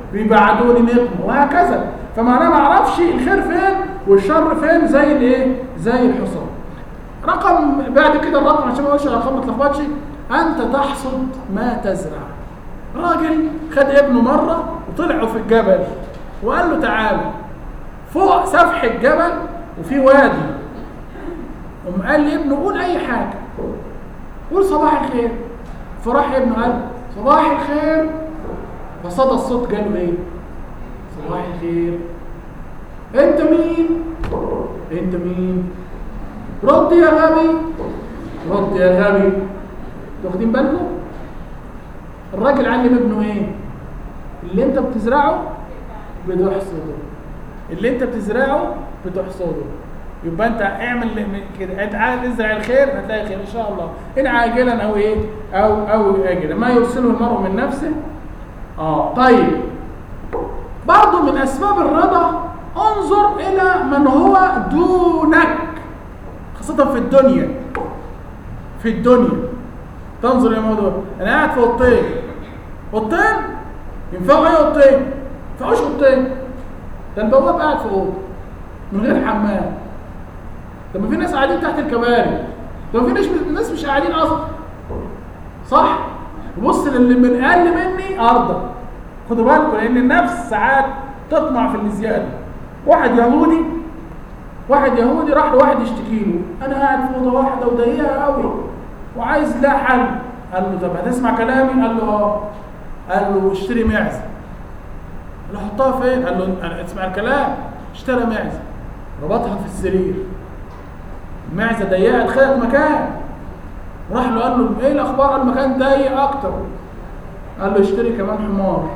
بيبعدوني نقمة وهكذا فما انا ما اعرفش الخير فين والشر فين زي الايه زي الحصان رقم بعد كده الرقم عشان ما اقولش الارقام ما تلخبطش انت تحصد ما تزرع راجل خد ابنه مره وطلعوا في الجبل وقال له تعالى فوق سفح الجبل وفي وادي قام قال لابنه قول اي حاجه قول صباح الخير فراح ابنه قال صباح الخير فصدى الصوت قال له ايه صباح الخير انت مين انت مين رد يا غبي رد يا غبي واخدين بالكم الراجل علم ابنه ايه اللي انت بتزرعه بتحصده اللي انت بتزرعه بتحصده يبقى انت اعمل كده انت عايز تزرع الخير هتلاقي خير ان شاء الله ان عاجلا او ايه او او اجلا ما يرسله المرء من نفسه اه طيب برضه من اسباب الرضا انظر الى من هو دونك خاصة في الدنيا في الدنيا تنظر الى الموضوع انا قاعد في اوضتين اوضتين ينفعوا ايه اوضتين؟ ما ينفعوش اوضتين ده البواب قاعد في اوضه من غير حمام طب ما في ناس قاعدين تحت الكباري طب في ناس ناس مش قاعدين اصلا صح؟ بص للي من اقل مني ارضى خدوا بالكم لان النفس ساعات تطمع في الزياده واحد يهودي واحد يهودي راح لواحد يشتكي له انا قاعد في اوضه واحده وضيقه قوي وعايز لها حل قال له طب هتسمع كلامي قال له اه قال له اشتري معزه قال له حطها فين قال له انا اسمع الكلام اشترى معزه ربطها في السرير المعزه ضيقه اتخذت مكان راح له قال له ايه الاخبار قال المكان ضيق اكتر قال له اشتري كمان حمار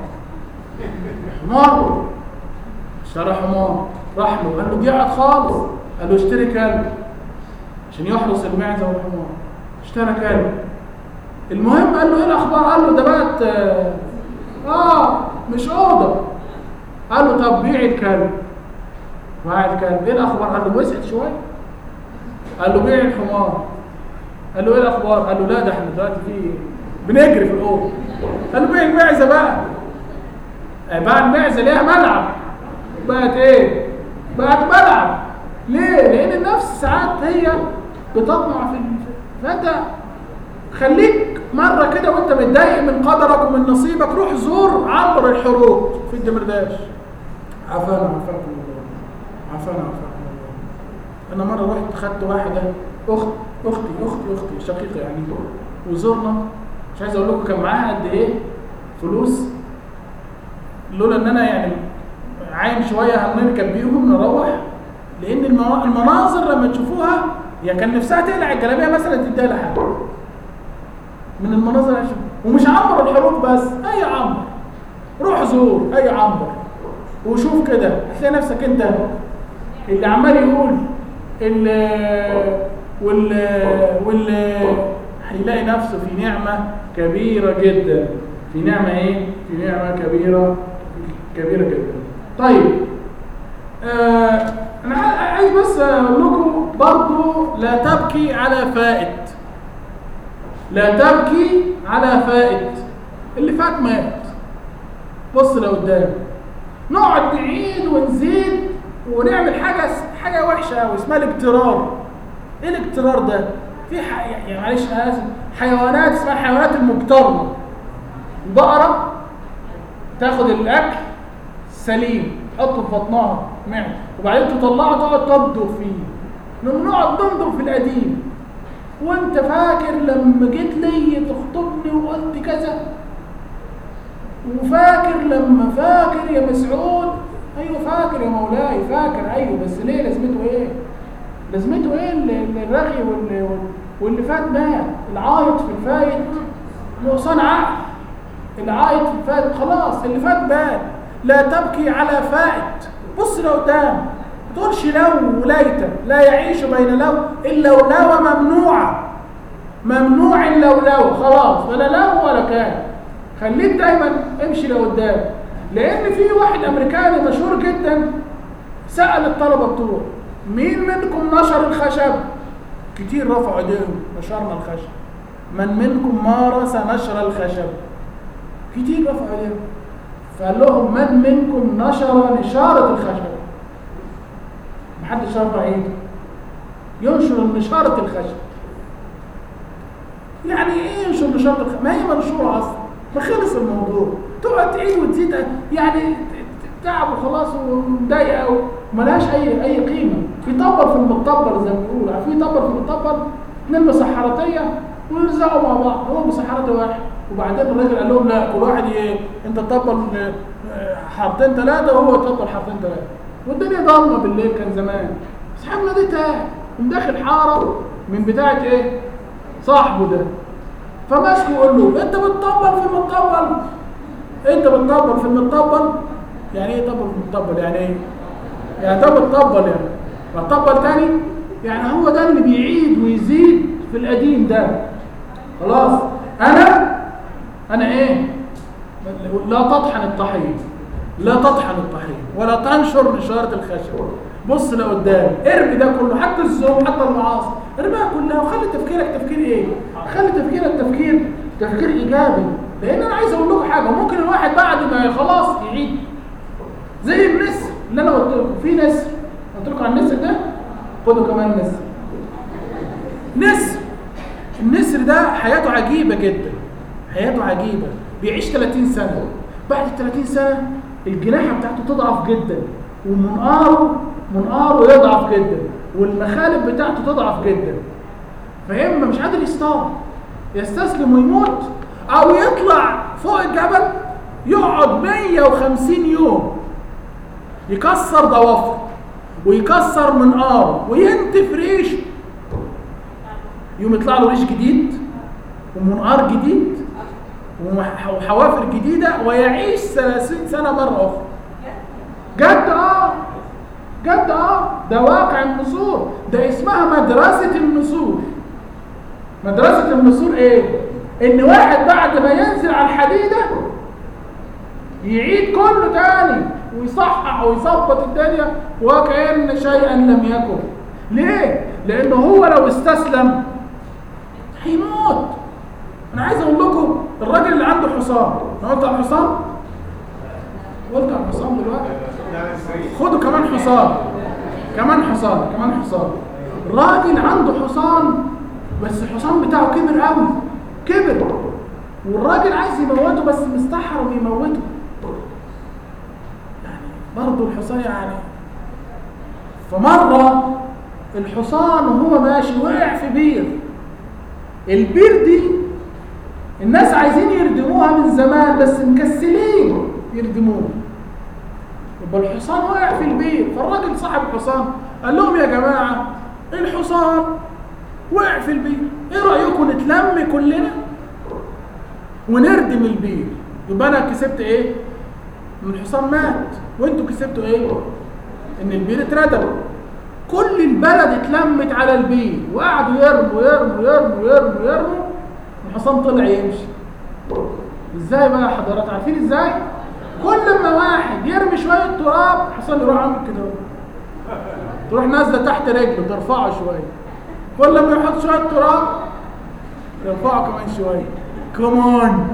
حمار اشترى حمار راح له قال له قعد خالص قال له اشتري كلب عشان يحرس المعزه والحمار اشترى كلب المهم قال له ايه الاخبار قال له ده بقت اه, آه مش اوضه قال له طب بيع الكلب باع الكلب ايه الاخبار قال له وسعت شويه قال له بيع الحمار قال له ايه الاخبار قال له لا ده احنا دلوقتي في بنجري في الاوضه قال له بيع المعزه بقى باع المعزه ليها ملعب بقت ايه بقت ملعب ليه لان النفس ساعات هي بتطمع في فانت خليك مرة كده وانت متضايق من قدرك ومن نصيبك روح زور عبر الحروب في الدمرداش عفانا عفاكم الله عفانا عفاكم الله انا مرة رحت خدت واحدة اخت اختي اختي اختي شقيقة يعني وزورنا مش عايز اقول لكم كان معاها قد ايه فلوس لولا ان انا يعني عايم شوية هنركب بيهم نروح لان المناظر لما تشوفوها هي كان نفسها تقلع الجلابيه مثلا تديها لحد من المناظر اللي ومش عمر الحروب بس اي عمر روح زور اي عمر وشوف كده هتلاقي نفسك انت اللي عمال يقول ال وال وال هيلاقي نفسه في نعمة كبيرة جدا في نعمة ايه؟ في نعمة كبيرة كبيرة جدا طيب آه انا عايز بس اقول لكم برضو لا تبكي على فائت لا تبكي على فائت اللي فات مات بص لقدام نقعد نعيد ونزيد ونعمل حاجه حاجه وحشه قوي اسمها الاقترار ايه الاقترار ده في ح... يعني معلش انا اسف حيوانات اسمها الحيوانات المقترنه البقره تاخد الاكل سليم تحطه في بطنها معده وبعدين تطلعه تقعد تنضغ فيه نقعد ننضغ في القديم وانت فاكر لما جيت لي تخطبني وقلت كذا وفاكر لما فاكر يا مسعود ايوه فاكر يا مولاي فاكر ايوه بس ليه لازمته ايه لازمته ايه الرغي واللي, واللي فات مات العايط في الفايت نقصان عقل العايط في الفايت خلاص اللي فات مات لا تبكي على فائت بص لقدام ما تقولش لو وليت لا يعيش بين لو الا لو ممنوعه ممنوع لو لو خلاص ولا لو ولا كان خليك دايما امشي لقدام لان في واحد امريكاني مشهور جدا سال الطلبه بتوعه مين منكم نشر الخشب كتير رفعوا ايديهم نشرنا الخشب من منكم مارس نشر الخشب كتير رفعوا ايديهم فقال لهم من منكم نشر نشارة الخشب محدش رفع ايده ينشر نشارة الخشب يعني ايه ينشر نشارة الخشب ما هي منشورة اصلا ما خلص الموضوع تقعد تعيد وتزيد يعني تعب وخلاص ومضايقه وملهاش اي اي قيمه في طبل في المطبل زي ما بيقولوا في طبل في المطبل اثنين مسحرتيه ويلزقوا مع بعض هو مسحرته واحد وبعدين الراجل قال لهم لا كل واحد ي... انت تطبل حرفين ثلاثه وهو يطبل حرفين ثلاثه والدنيا ضلمه بالليل كان زمان صاحبنا ده تاه داخل حاره من بتاعه ايه صاحبه ده فماسكه يقول له انت بتطبل في المطبل انت بتطبل في المطبل يعني ايه طبل في المطبل يعني ايه يعني ده بتطبل يعني بتطبل تاني يعني هو ده اللي بيعيد ويزيد في القديم ده خلاص انا انا ايه لا تطحن الطحين لا تطحن الطحين ولا تنشر نشارة الخشب بص لقدام ارمي ده كله حتى الزوم حتى المعاصي ارميها كلها وخلي تفكيرك تفكير ايه خلي تفكيرك تفكير تفكير ايجابي لان انا عايز اقول لكم حاجه ممكن الواحد بعد ما خلاص يعيد زي النسر اللي انا قلت لكم في نسر قلت لكم عن النسر ده خدوا كمان نسر نسر النسر ده حياته عجيبه جدا حياته عجيبه بيعيش 30 سنه بعد ال 30 سنه الجناحه بتاعته تضعف جدا ومنقاره منقاره يضعف جدا والمخالب بتاعته تضعف جدا فاما مش قادر يصطاد يستسلم ويموت او يطلع فوق الجبل يقعد 150 يوم يكسر ضوافره ويكسر منقاره وينتف ريشه يوم يطلع له ريش جديد ومنقار جديد وحوافر جديدة ويعيش 30 سنة مرة أخرى جد اه جد اه ده واقع النسور ده اسمها مدرسة النسور مدرسة النسور ايه ان واحد بعد ما ينزل على الحديدة يعيد كله تاني ويصحح ويظبط الدنيا وكأن شيئا لم يكن ليه لانه هو لو استسلم هيموت انا عايز اقول لكم الراجل اللي عنده حصان انا قلت على الحصان قلت على الحصان دلوقتي خدوا كمان حصان كمان حصان كمان حصان راجل عنده حصان بس الحصان بتاعه كبر قوي كبر والراجل عايز يموته بس مستحر ويموته يعني برضه الحصان يعني فمره الحصان وهو ماشي وقع في بير البير دي الناس عايزين يردموها من زمان بس مكسلين يردموها يبقى الحصان وقع في البير فالراجل صاحب الحصان قال لهم يا جماعة الحصان وقع في البير ايه رأيكم نتلم كلنا ونردم البير يبقى انا كسبت ايه ان الحصان مات وانتوا كسبتوا ايه ان البير اتردم كل البلد اتلمت على البير وقعدوا يرموا يرموا يرموا يرموا يرموا الحصان طلع يمشي ازاي بقى يا حضرات عارفين ازاي كل ما واحد يرمي شويه تراب الحصان يروح عامل كده تروح نازله تحت رجله ترفعه شويه كل ما يحط شويه تراب يرفعه كمان شويه كمان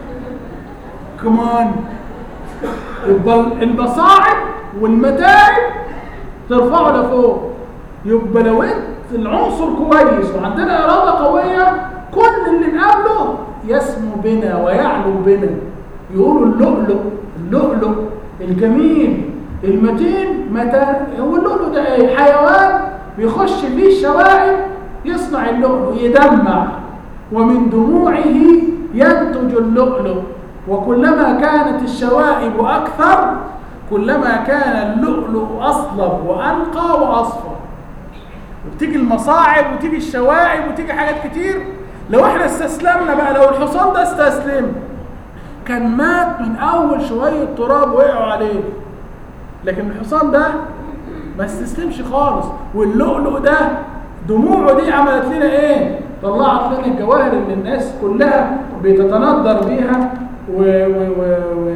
كمان يبقى المصاعب والمتاعب ترفعه لفوق يبقى لو انت العنصر كويس وعندنا اراده قويه كل اللي نقابله يسمو بنا ويعلو بنا يقولوا اللؤلؤ اللؤلؤ الجميل المتين متى هو اللؤلؤ ده ايه حيوان بيخش فيه الشوائب يصنع اللؤلؤ يدمع ومن دموعه ينتج اللؤلؤ وكلما كانت الشوائب اكثر كلما كان اللؤلؤ اصلب وانقى واصفر وبتيجي المصاعب وتيجي الشوائب وتيجي حاجات كتير لو احنا استسلمنا بقى لو الحصان ده استسلم كان مات من اول شويه تراب وقعوا عليه لكن الحصان ده ما استسلمش خالص واللؤلؤ ده دموعه دي عملت لنا ايه طلعت لنا الجواهر اللي الناس كلها بتتندر بيها و و و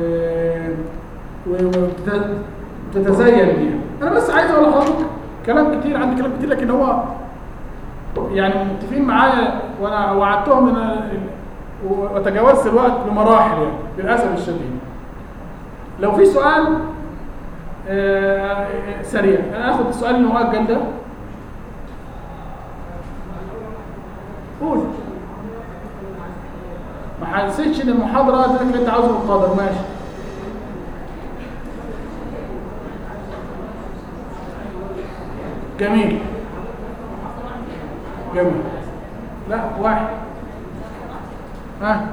و وتتزين بيها انا بس عايز اقول لحضرتك كلام كتير عندي كلام كتير لكن هو يعني متفقين معايا وانا وعدتهم ان وتجاوزت الوقت بمراحل يعني للاسف الشديد لو في سؤال آه، سريع انا اخد السؤال المؤجل ده قول ما حسيتش ان المحاضره اديتك اللي انت عاوزه بالقدر ماشي جميل جميل لا واحد ها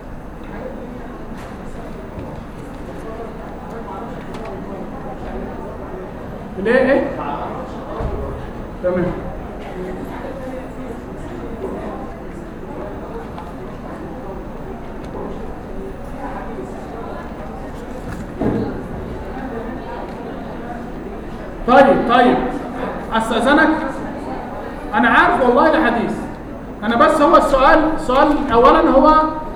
ليه ايه تمام طيب طيب استاذنك انا عارف والله الحديث انا بس هو السؤال السؤال اولا هو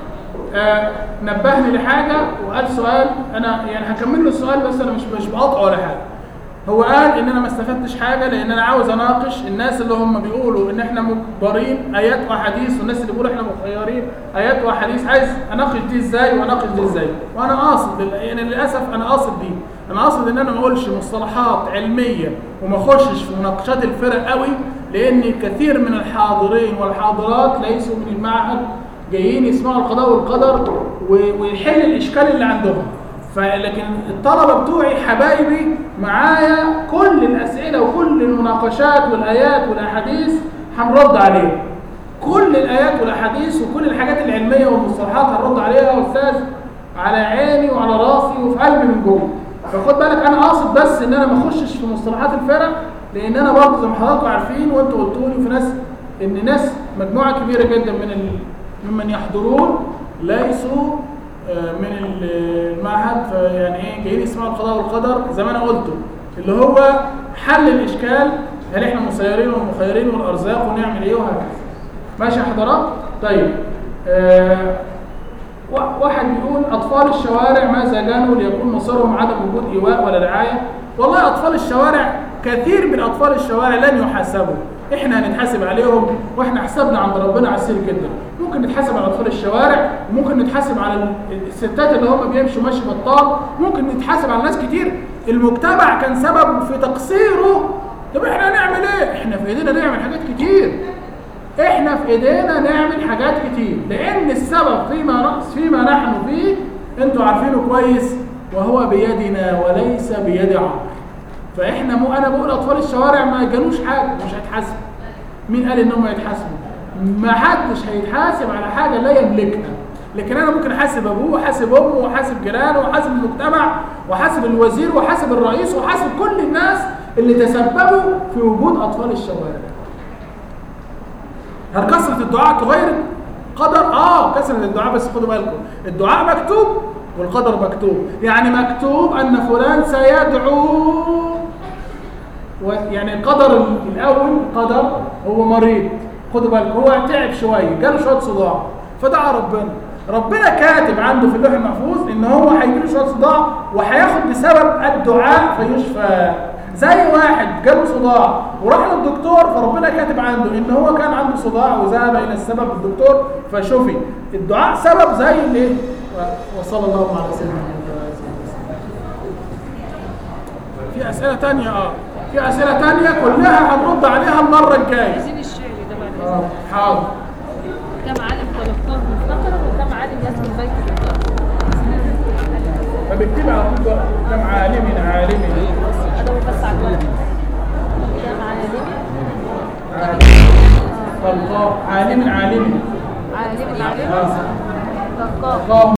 آه نبهني لحاجه وقال سؤال انا يعني هكمل له السؤال بس انا مش مش بقاطعه ولا حاجه هو قال ان انا ما استفدتش حاجه لان انا عاوز اناقش الناس اللي هم بيقولوا ان احنا مجبرين ايات واحاديث والناس اللي بيقولوا احنا مخيرين ايات واحاديث عايز اناقش دي ازاي واناقش دي ازاي وانا قاصد لل- يعني للاسف انا قاصد دي انا قاصد ان انا ما اقولش مصطلحات علميه وما اخشش في مناقشات الفرق قوي لان كثير من الحاضرين والحاضرات ليسوا من المعهد جايين يسمعوا القضاء والقدر و- ويحل الاشكال اللي عندهم فلكن الطلبه بتوعي حبايبي معايا كل الاسئله وكل المناقشات والايات والاحاديث هنرد عليها كل الايات والاحاديث وكل الحاجات العلميه والمصطلحات هنرد عليها يا استاذ على عيني وعلى راسي وفي قلبي من جوه فخد بالك انا قاصد بس ان انا ما اخشش في مصطلحات الفرق لان انا برضه زي ما حضراتكم عارفين وانتوا قلتوا لي في ناس ان ناس مجموعه كبيره جدا من ال... ممن يحضرون ليسوا آه، من ال- المعهد فيعني ايه جايين يسمعوا القضاء والقدر زي ما انا قلته اللي هو حل الاشكال هل احنا مسيرين ومخيرين والارزاق ونعمل ايه وهكذا ماشي يا حضرات طيب آه وا- واحد بيقول اطفال الشوارع ماذا جانوا ليكون مصيرهم عدم وجود ايواء ولا رعايه والله اطفال الشوارع كثير من اطفال الشوارع لن يحاسبوا احنا هنتحاسب عليهم واحنا حسابنا عند ربنا عسير جدا ممكن نتحاسب على اطفال الشوارع وممكن نتحاسب على ال- الستات اللي هم بيمشوا مشي بطال ممكن نتحاسب على ناس كتير المجتمع كان سبب في تقصيره طب احنا هنعمل ايه احنا في ايدينا نعمل حاجات كتير احنا في ايدينا نعمل حاجات كتير لان السبب فيما نقص فيما نحن فيه انتوا عارفينه كويس وهو بيدنا وليس بيد عمر فاحنا مو انا بقول اطفال الشوارع ما جالوش حاجه مش هيتحاسبوا مين قال انهم هيتحاسبوا ما حدش هيتحاسب على حاجه لا يملكها لكن انا ممكن احاسب ابوه واحاسب امه واحاسب جيرانه واحاسب المجتمع واحاسب الوزير واحاسب الرئيس واحاسب كل الناس اللي تسببوا في وجود اطفال الشوارع هل كثرة الدعاء تغير قدر؟ اه كثرة الدعاء بس خدوا بالكم الدعاء مكتوب والقدر مكتوب يعني مكتوب ان فلان سيدعو و- يعني القدر ال- الاول قدر هو مريض خدوا بالكم هو تعب شويه جاله شويه صداع فدعا ربنا ربنا كاتب عنده في اللوح المحفوظ ان هو هيجيله شويه صداع وهياخد بسبب الدعاء فيشفى زي واحد جاله صداع وراح للدكتور فربنا كاتب عنده ان هو كان عنده صداع وذهب الى السبب الدكتور فشفي الدعاء سبب زي الايه و- وصلى الله على سيدنا محمد وعلى آله وصحبه. في اسئله تانية اه في اسئله تانية كلها هنرد عليها المره الجايه عايزين الشعر ده بعد اه إذنك. حاضر كم عالم تلقاه مفتقرا وكم عالم يسكن بيت الإنكار فبكتب على طول بقى كم عالم عالم أدور بس على الورق كم عالم طلقاء عالم عالم عالم عالم اه تلقاه طلقاء